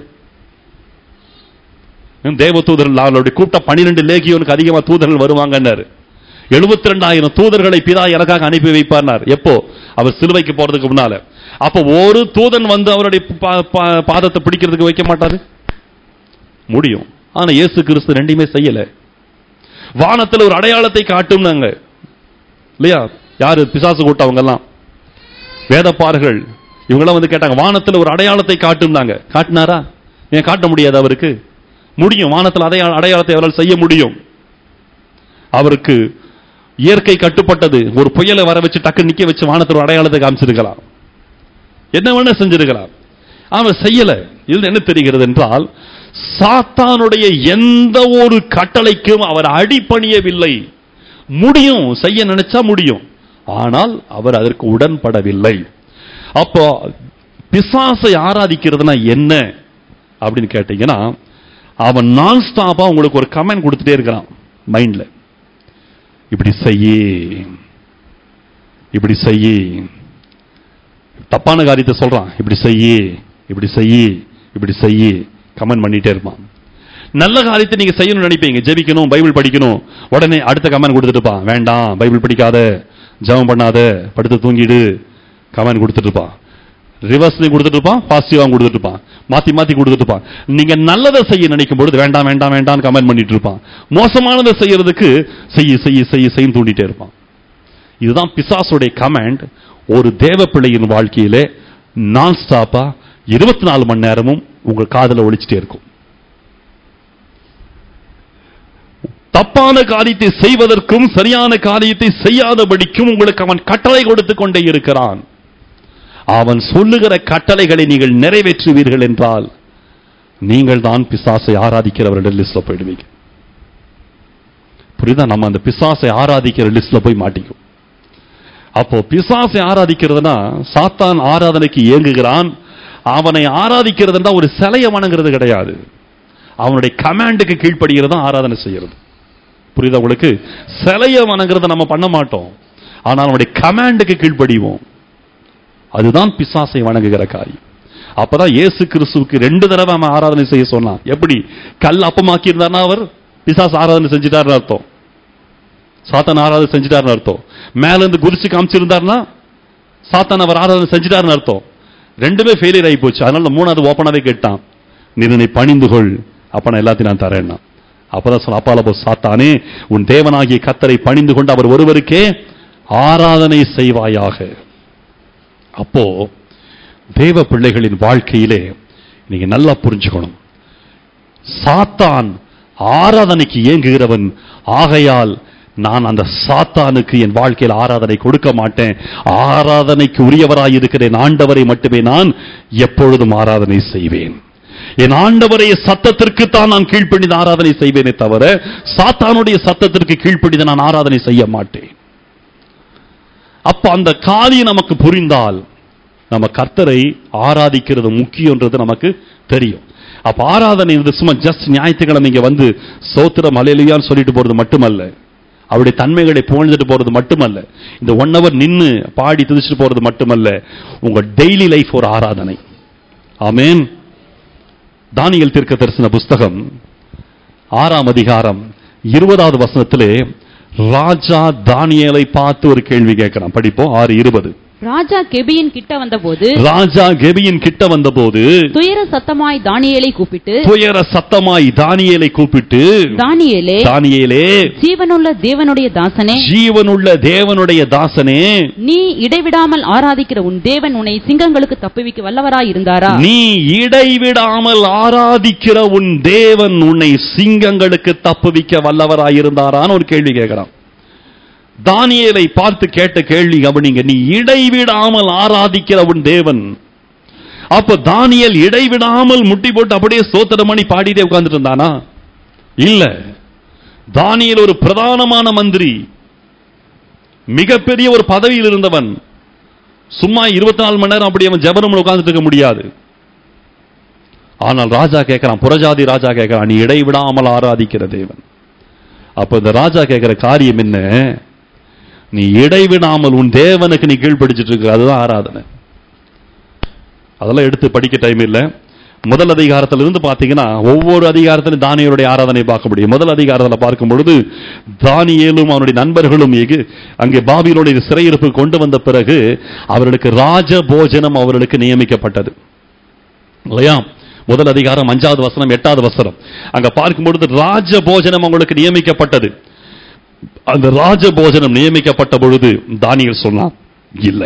தேவ தூதர்கள் அவருடைய கூட்டம் பன்னிரெண்டு லேகியோனுக்கு அதிகமா தூதர்கள் வருவாங்கன்னாரு எழுபத்தி ரெண்டாயிரம் தூதர்களை பிதா எனக்காக அனுப்பி வைப்பார்னார் எப்போ அவர் சிலுவைக்கு போறதுக்கு முன்னால அப்ப ஒரு தூதன் வந்து அவருடைய பா- பா- பாதத்தை பிடிக்கிறதுக்கு வைக்க மாட்டாரு முடியும் ஆனா இயேசு கிறிஸ்து ரெண்டையுமே செய்யல வானத்துல ஒரு அடையாளத்தை காட்டும்னாங்க இல்லையா யாரு பிசாசு கூட்டம் அவங்க எல்லாம் வேதப்பார்கள் இவங்கெல்லாம் வந்து கேட்டாங்க வானத்துல ஒரு அடையாளத்தை காட்டும்னாங்க காட்டினாரா ஏன் காட்ட முடியாது அவருக்கு முடியும் வானத்துல அடையாள அடையாளத்தை அவரால் செய்ய முடியும் அவருக்கு இயற்கை கட்டுப்பட்டது ஒரு புயலை வர வச்சு டக்கு நிக்க வச்சு வானத்தோட அடையாளத்தை காமிச்சிருக்கலாம் என்ன வேணா செஞ்சிருக்கலாம் அவன் செய்யல இதுல என்ன தெரிகிறது என்றால் சாத்தானுடைய எந்த ஒரு கட்டளைக்கும் அவர் அடிபணியவில்லை முடியும் செய்ய நினைச்சா முடியும் ஆனால் அவர் அதற்கு உடன்படவில்லை அப்போ பிசாசை ஆராதிக்கிறதுனா என்ன அப்படின்னு கேட்டீங்கன்னா அவன் நான் ஸ்டாப்பா உங்களுக்கு ஒரு கமெண்ட் கொடுத்துட்டே இருக்கிறான் மைண்ட்ல இப்படி செய்யி இப்படி செய்யி தப்பான காரியத்தை சொல்றான் இப்படி செய்யி இப்படி செய்யி இப்படி செய்யி கமெண்ட் பண்ணிட்டே இருப்பான் நல்ல காரியத்தை நீங்க செய்யணும்னு நினைப்பீங்க ஜெபிக்கணும் பைபிள் படிக்கணும் உடனே அடுத்த கமெண்ட் கொடுத்துட்டு இருப்பான் வேண்டாம் பைபிள் படிக்காத ஜெபம் பண்ணாத படுத்து தூங்கிடு கமெண்ட் கொடுத்துட்டு இருப்பான் ரிவர்ஸ்லையும் கொடுத்துட்டு இருப்பான் பாசிட்டிவாகவும் கொடுத்துட்டு இருப்பான் மாத்தி மாத்தி கொடுத்துட்டு இருப்பான் நீங்க நல்லதை செய்ய நினைக்கும் பொழுது வேண்டாம் வேண்டாம் வேண்டாம் கமெண்ட் பண்ணிட்டு இருப்பான் மோசமானதை செய்யறதுக்கு செய்ய செய்ய செய்ய செய்ய தூண்டிட்டே இருப்பான் இதுதான் பிசாசுடைய கமெண்ட் ஒரு தேவ பிள்ளையின் வாழ்க்கையிலே நான் ஸ்டாப்பா இருபத்தி நாலு மணி நேரமும் உங்க காதுல ஒழிச்சிட்டே இருக்கும் தப்பான காரியத்தை செய்வதற்கும் சரியான காரியத்தை செய்யாதபடிக்கும் உங்களுக்கு அவன் கட்டளை கொடுத்து கொண்டே இருக்கிறான் அவன் சொல்லுகிற கட்டளைகளை நீங்கள் நிறைவேற்றுவீர்கள் என்றால் நீங்கள் தான் பிசாசை ஆராதிக்கிறவர்கள் லிஸ்ட்ல போயிடுவீங்க புரியுதா நம்ம அந்த பிசாசை ஆராதிக்கிற லிஸ்ட்ல போய் மாட்டிக்கும் அப்போ பிசாசை ஆராதிக்கிறதுனா சாத்தான் ஆராதனைக்கு இயங்குகிறான் அவனை ஆராதிக்கிறதுனா ஒரு சிலையை வணங்குறது கிடையாது அவனுடைய கமாண்டுக்கு கீழ்ப்படுகிறது தான் ஆராதனை செய்யறது புரியுதா உங்களுக்கு சிலையை வணங்குறத நம்ம பண்ண மாட்டோம் ஆனால் அவனுடைய கமாண்டுக்கு கீழ்ப்படிவோம் அதுதான் பிசாசை வணங்குகிற காரியம் அப்பதான் இயேசு கிறிஸ்துவுக்கு ரெண்டு தடவை அவன் ஆராதனை செய்ய சொன்னான் எப்படி கல் அப்பமாக்கி இருந்தார்னா அவர் பிசாசு ஆராதனை செஞ்சுட்டாருன்னு அர்த்தம் சாத்தான் ஆராதனை செஞ்சுட்டாருன்னு அர்த்தம் மேல இருந்து குதிச்சு காமிச்சிருந்தாருன்னா சாத்தான் அவர் ஆராதனை செஞ்சுட்டாருன்னு அர்த்தம் ரெண்டுமே ஃபெயிலியர் ஆகி போச்சு அதனால மூணாவது ஓப்பனாவே கேட்டான் நீ என்னை பணிந்து கொள் அப்ப நான் எல்லாத்தையும் நான் தரேன்னா அப்பதான் சொல்ல அப்பால போ சாத்தானே உன் தேவனாகிய கத்தரை பணிந்து கொண்டு அவர் ஒருவருக்கே ஆராதனை செய்வாயாக அப்போ தேவ பிள்ளைகளின் வாழ்க்கையிலே நீங்க நல்லா புரிஞ்சுக்கணும் சாத்தான் ஆராதனைக்கு இயங்குகிறவன் ஆகையால் நான் அந்த சாத்தானுக்கு என் வாழ்க்கையில் ஆராதனை கொடுக்க மாட்டேன் ஆராதனைக்கு உரியவராய் இருக்கிற என் ஆண்டவரை மட்டுமே நான் எப்பொழுதும் ஆராதனை செய்வேன் என் ஆண்டவரைய சத்தத்திற்கு தான் நான் கீழ்ப்படிந்து ஆராதனை செய்வேனே தவிர சாத்தானுடைய சத்தத்திற்கு கீழ்ப்படிந்து நான் ஆராதனை செய்ய மாட்டேன் அப்ப அந்த காரியம் நமக்கு புரிந்தால் நம்ம கர்த்தரை ஆராதிக்கிறது முக்கியன்றது நமக்கு தெரியும் அப்ப ஆராதனை வந்து சும்மா ஜஸ்ட் ஞாயிற்றுக்கிழமை இங்க வந்து சோத்திரம் அலையிலையான்னு சொல்லிட்டு போறது மட்டுமல்ல அவருடைய தன்மைகளை புகழ்ந்துட்டு போறது மட்டுமல்ல இந்த ஒன் ஹவர் நின்னு பாடி துதிச்சுட்டு போறது மட்டுமல்ல உங்க டெய்லி லைஃப் ஒரு ஆராதனை ஆமேன் தானியல் தீர்க்க தரிசன புஸ்தகம் ஆறாம் அதிகாரம் இருபதாவது வசனத்திலே ராஜா தானியேலை பார்த்து ஒரு கேள்வி கேட்கிறான் படிப்போம் ஆறு இருபது ராஜா கெபியின் கிட்ட வந்தபோது ராஜா கெபியின் கிட்ட வந்தபோது துயர சத்தமாய் தானியேலை கூப்பிட்டு துயர சத்தமாய் தானியேலை கூப்பிட்டு தானியேலே தானியேலே ஜீவனுள்ள தேவனுடைய தாசனே ஜீவனுள்ள தேவனுடைய தாசனே நீ இடைவிடாமல் ஆராதிக்கிற உன் தேவன் உன்னை சிங்கங்களுக்கு தப்புவிக்க வல்லவராய் இருந்தாரா நீ இடைவிடாமல் ஆராதிக்கிற உன் தேவன் உன்னை சிங்கங்களுக்கு தப்புவிக்க வல்லவராயிருந்தாரான்னு ஒரு கேள்வி கேட்கிறான் தானியேலை பார்த்து கேட்ட கேள்வி கவனிங்க நீ இடைவிடாமல் ஆராதிக்கிற உன் தேவன் அப்ப தானியேல் இடைவிடாமல் முட்டி போட்டு அப்படியே சோத்திரம் பண்ணி பாடிட்டே உட்கார்ந்துட்டு இருந்தானா இல்ல தானியேல் ஒரு பிரதானமான மந்திரி மிகப்பெரிய ஒரு பதவியில் இருந்தவன் சும்மா இருபத்தி நாலு மணி நேரம் அப்படி அவன் ஜபரம் உட்கார்ந்துட்டு இருக்க முடியாது ஆனால் ராஜா கேட்கிறான் புறஜாதி ராஜா கேட்கிறான் நீ இடைவிடாமல் ஆராதிக்கிற தேவன் அப்ப இந்த ராஜா கேட்கிற காரியம் என்ன நீ இடைவிடாமல் உன் தேவனுக்கு நீ கீழ்ப்படிச்சிட்டு இருக்க அதுதான் ஆராதனை அதெல்லாம் எடுத்து படிக்க டைம் இல்ல முதல் அதிகாரத்திலிருந்து பாத்தீங்கன்னா ஒவ்வொரு அதிகாரத்திலும் தானியருடைய ஆராதனை பார்க்க முடியும் முதல் அதிகாரத்தில் பார்க்கும் பொழுது தானியேலும் அவனுடைய நண்பர்களும் எகு அங்கே பாபிலோடைய சிறையிருப்பு கொண்டு வந்த பிறகு அவர்களுக்கு ராஜ போஜனம் அவர்களுக்கு நியமிக்கப்பட்டது இல்லையா முதல் அதிகாரம் அஞ்சாவது வசனம் எட்டாவது வசனம் அங்க பார்க்கும் பொழுது ராஜ போஜனம் அவங்களுக்கு நியமிக்கப்பட்டது அந்த ராஜ போஜனம் நியமிக்கப்பட்ட பொழுது தானியல் சொன்னான் இல்லை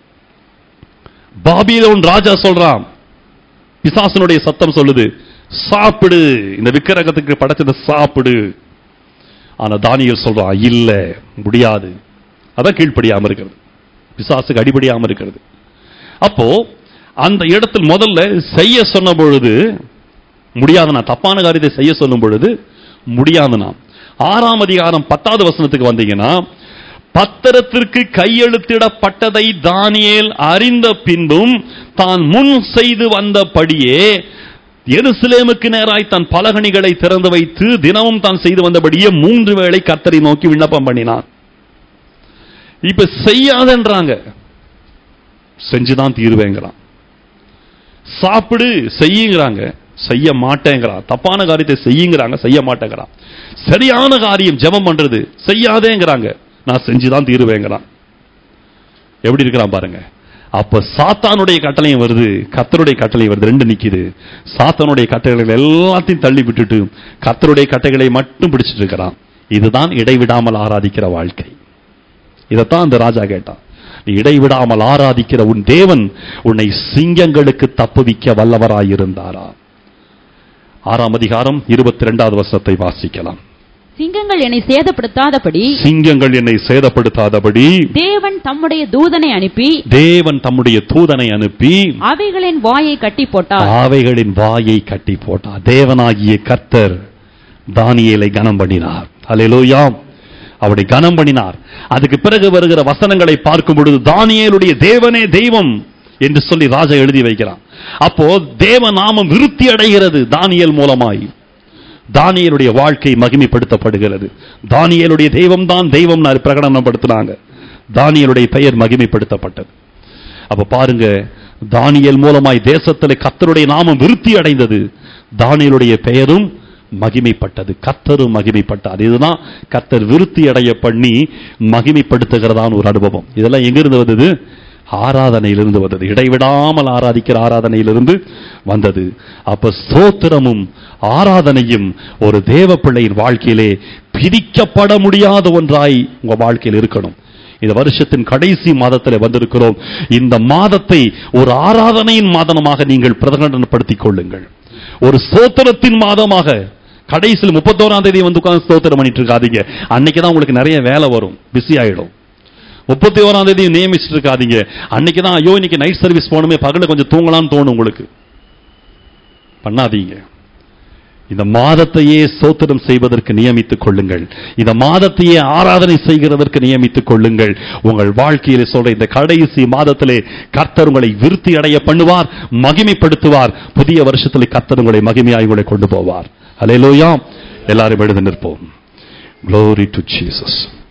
பாபிலோன் ராஜா சொல்றான் பிசாசனுடைய சத்தம் சொல்லுது சாப்பிடு இந்த விக்கிரகத்துக்கு படைச்சதை சாப்பிடு ஆனா தானியேல் சொல்றான் இல்ல முடியாது அதான் கீழ்ப்படியாம இருக்கிறது பிசாசுக்கு அடிபடியாம இருக்கிறது அப்போ அந்த இடத்தில் முதல்ல செய்ய சொன்ன பொழுது முடியாதுனா தப்பான காரியத்தை செய்ய சொல்லும் பொழுது முடியாதுனா ஆறாம் அதிகாரம் பத்தாவது வசனத்துக்கு வந்தீங்கன்னா பத்திரத்திற்கு கையெழுத்திடப்பட்டதை தானியேல் அறிந்த பின்பும் தான் முன் செய்து வந்தபடியே எருசலேமுக்கு நேராய் தன் பலகணிகளை திறந்து வைத்து தினமும் தான் செய்து வந்தபடியே மூன்று வேளை கர்த்தரை நோக்கி விண்ணப்பம் பண்ணினான் இப்ப செய்யாதன்றாங்க செஞ்சுதான் தீருவேங்கிறான் சாப்பிடு செய்யுங்கிறாங்க செய்ய மாட்டேங்கிறான் தப்பான காரியத்தை செய்யுங்கிறாங்க செய்ய மாட்டேங்கிறான் சரியான காரியம் ஜெபம் பண்றது செய்யாதேங்கிறாங்க நான் செஞ்சுதான் தீருவேங்கிறான் எப்படி இருக்கிறான் பாருங்க அப்ப சாத்தானுடைய கட்டளையும் வருது கத்தருடைய கட்டளையும் வருது ரெண்டு நிக்குது சாத்தானுடைய கட்டளைகள் எல்லாத்தையும் தள்ளி விட்டுட்டு கத்தருடைய கட்டளைகளை மட்டும் பிடிச்சிட்டு இருக்கிறான் இதுதான் இடைவிடாமல் ஆராதிக்கிற வாழ்க்கை இதைத்தான் அந்த ராஜா கேட்டான் நீ இடைவிடாமல் ஆராதிக்கிற உன் தேவன் உன்னை சிங்கங்களுக்கு தப்புவிக்க வல்லவராயிருந்தாரா ஆறாம் அதிகாரம் இருபத்தி ரெண்டாவது வருஷத்தை வாசிக்கலாம் சிங்கங்கள் என்னை சேதப்படுத்தாதபடி சிங்கங்கள் என்னை சேதப்படுத்தாதபடி தேவன் தம்முடைய தூதனை அனுப்பி தேவன் தம்முடைய தூதனை அனுப்பி அவைகளின் வாயை கட்டி போட்டார் அவைகளின் வாயை கட்டி போட்டார் தேவனாகிய கர்த்தர் தானியேலை கனம் பண்ணினார் அல்லேலூயா அவரை கனம் பண்ணினார் அதுக்கு பிறகு வருகிற வசனங்களை பார்க்கும் பொழுது தானியேலுடைய தேவனே தெய்வம் என்று சொல்லி ராஜா எழுதி வைக்கிறான் அப்போ தேவ நாமம் விருத்தி அடைகிறது தானியேல் மூலமாய் தானியேலுடைய வாழ்க்கை மகிமைப்படுத்தப்படுகிறது தானியேலுடைய தெய்வம் தான் தெய்வம் பிரகடனப்படுத்தினாங்க தானியேலுடைய பெயர் மகிமைப்படுத்தப்பட்டது அப்ப பாருங்க தானியேல் மூலமாய் தேசத்தில் கர்த்தருடைய நாமம் விருத்தி அடைந்தது தானியேலுடைய பெயரும் மகிமைப்பட்டது கர்த்தரும் மகிமைப்பட்டார் இதுதான் கர்த்தர் விருத்தி அடைய பண்ணி மகிமைப்படுத்துகிறதான ஒரு அனுபவம் இதெல்லாம் எங்கிருந்து வந்தது ஆராதனையிலிருந்து வந்தது இடைவிடாமல் ஆராதிக்கிற ஆராதனையிலிருந்து வந்தது அப்ப ஸ்தோத்திரமும் ஆராதனையும் ஒரு தேவ பிள்ளையின் வாழ்க்கையிலே பிரிக்கப்பட முடியாத ஒன்றாய் உங்க வாழ்க்கையில் இருக்கணும் இந்த வருஷத்தின் கடைசி மாதத்தில் வந்திருக்கிறோம் இந்த மாதத்தை ஒரு ஆராதனையின் மாதமாக நீங்கள் பிரகடனப்படுத்திக் கொள்ளுங்கள் ஒரு ஸ்தோத்திரத்தின் மாதமாக கடைசியில் முப்பத்தோராம் தேதி வந்து உட்கார்ந்து ஸ்தோத்திரம் பண்ணிட்டு இருக்காதீங்க அன்னைக்கு தான் உங்களுக்கு நிறைய வேலை வரும் பிஸி ஆயிடும் முப்பத்தி ஓராம் தேதி நியமிச்சுட்டு இருக்காதீங்க அன்னைக்கு தான் ஐயோ இன்னைக்கு நைட் சர்வீஸ் போகணுமே பகல கொஞ்சம் தூங்கலாம்னு தோணும் உங்களுக்கு பண்ணாதீங்க இந்த மாதத்தையே சோத்திரம் செய்வதற்கு நியமித்துக் கொள்ளுங்கள் இந்த மாதத்தையே ஆராதனை செய்கிறதற்கு நியமித்துக் கொள்ளுங்கள் உங்கள் வாழ்க்கையிலே சொல்ற இந்த கடைசி மாதத்திலே கர்த்தர் உங்களை விருத்தி அடைய பண்ணுவார் மகிமைப்படுத்துவார் புதிய வருஷத்திலே கர்த்தர் உங்களை மகிமையாய் உங்களை கொண்டு போவார் அலையிலோயாம் எல்லாரும் எழுந்து நிற்போம் Glory to Jesus.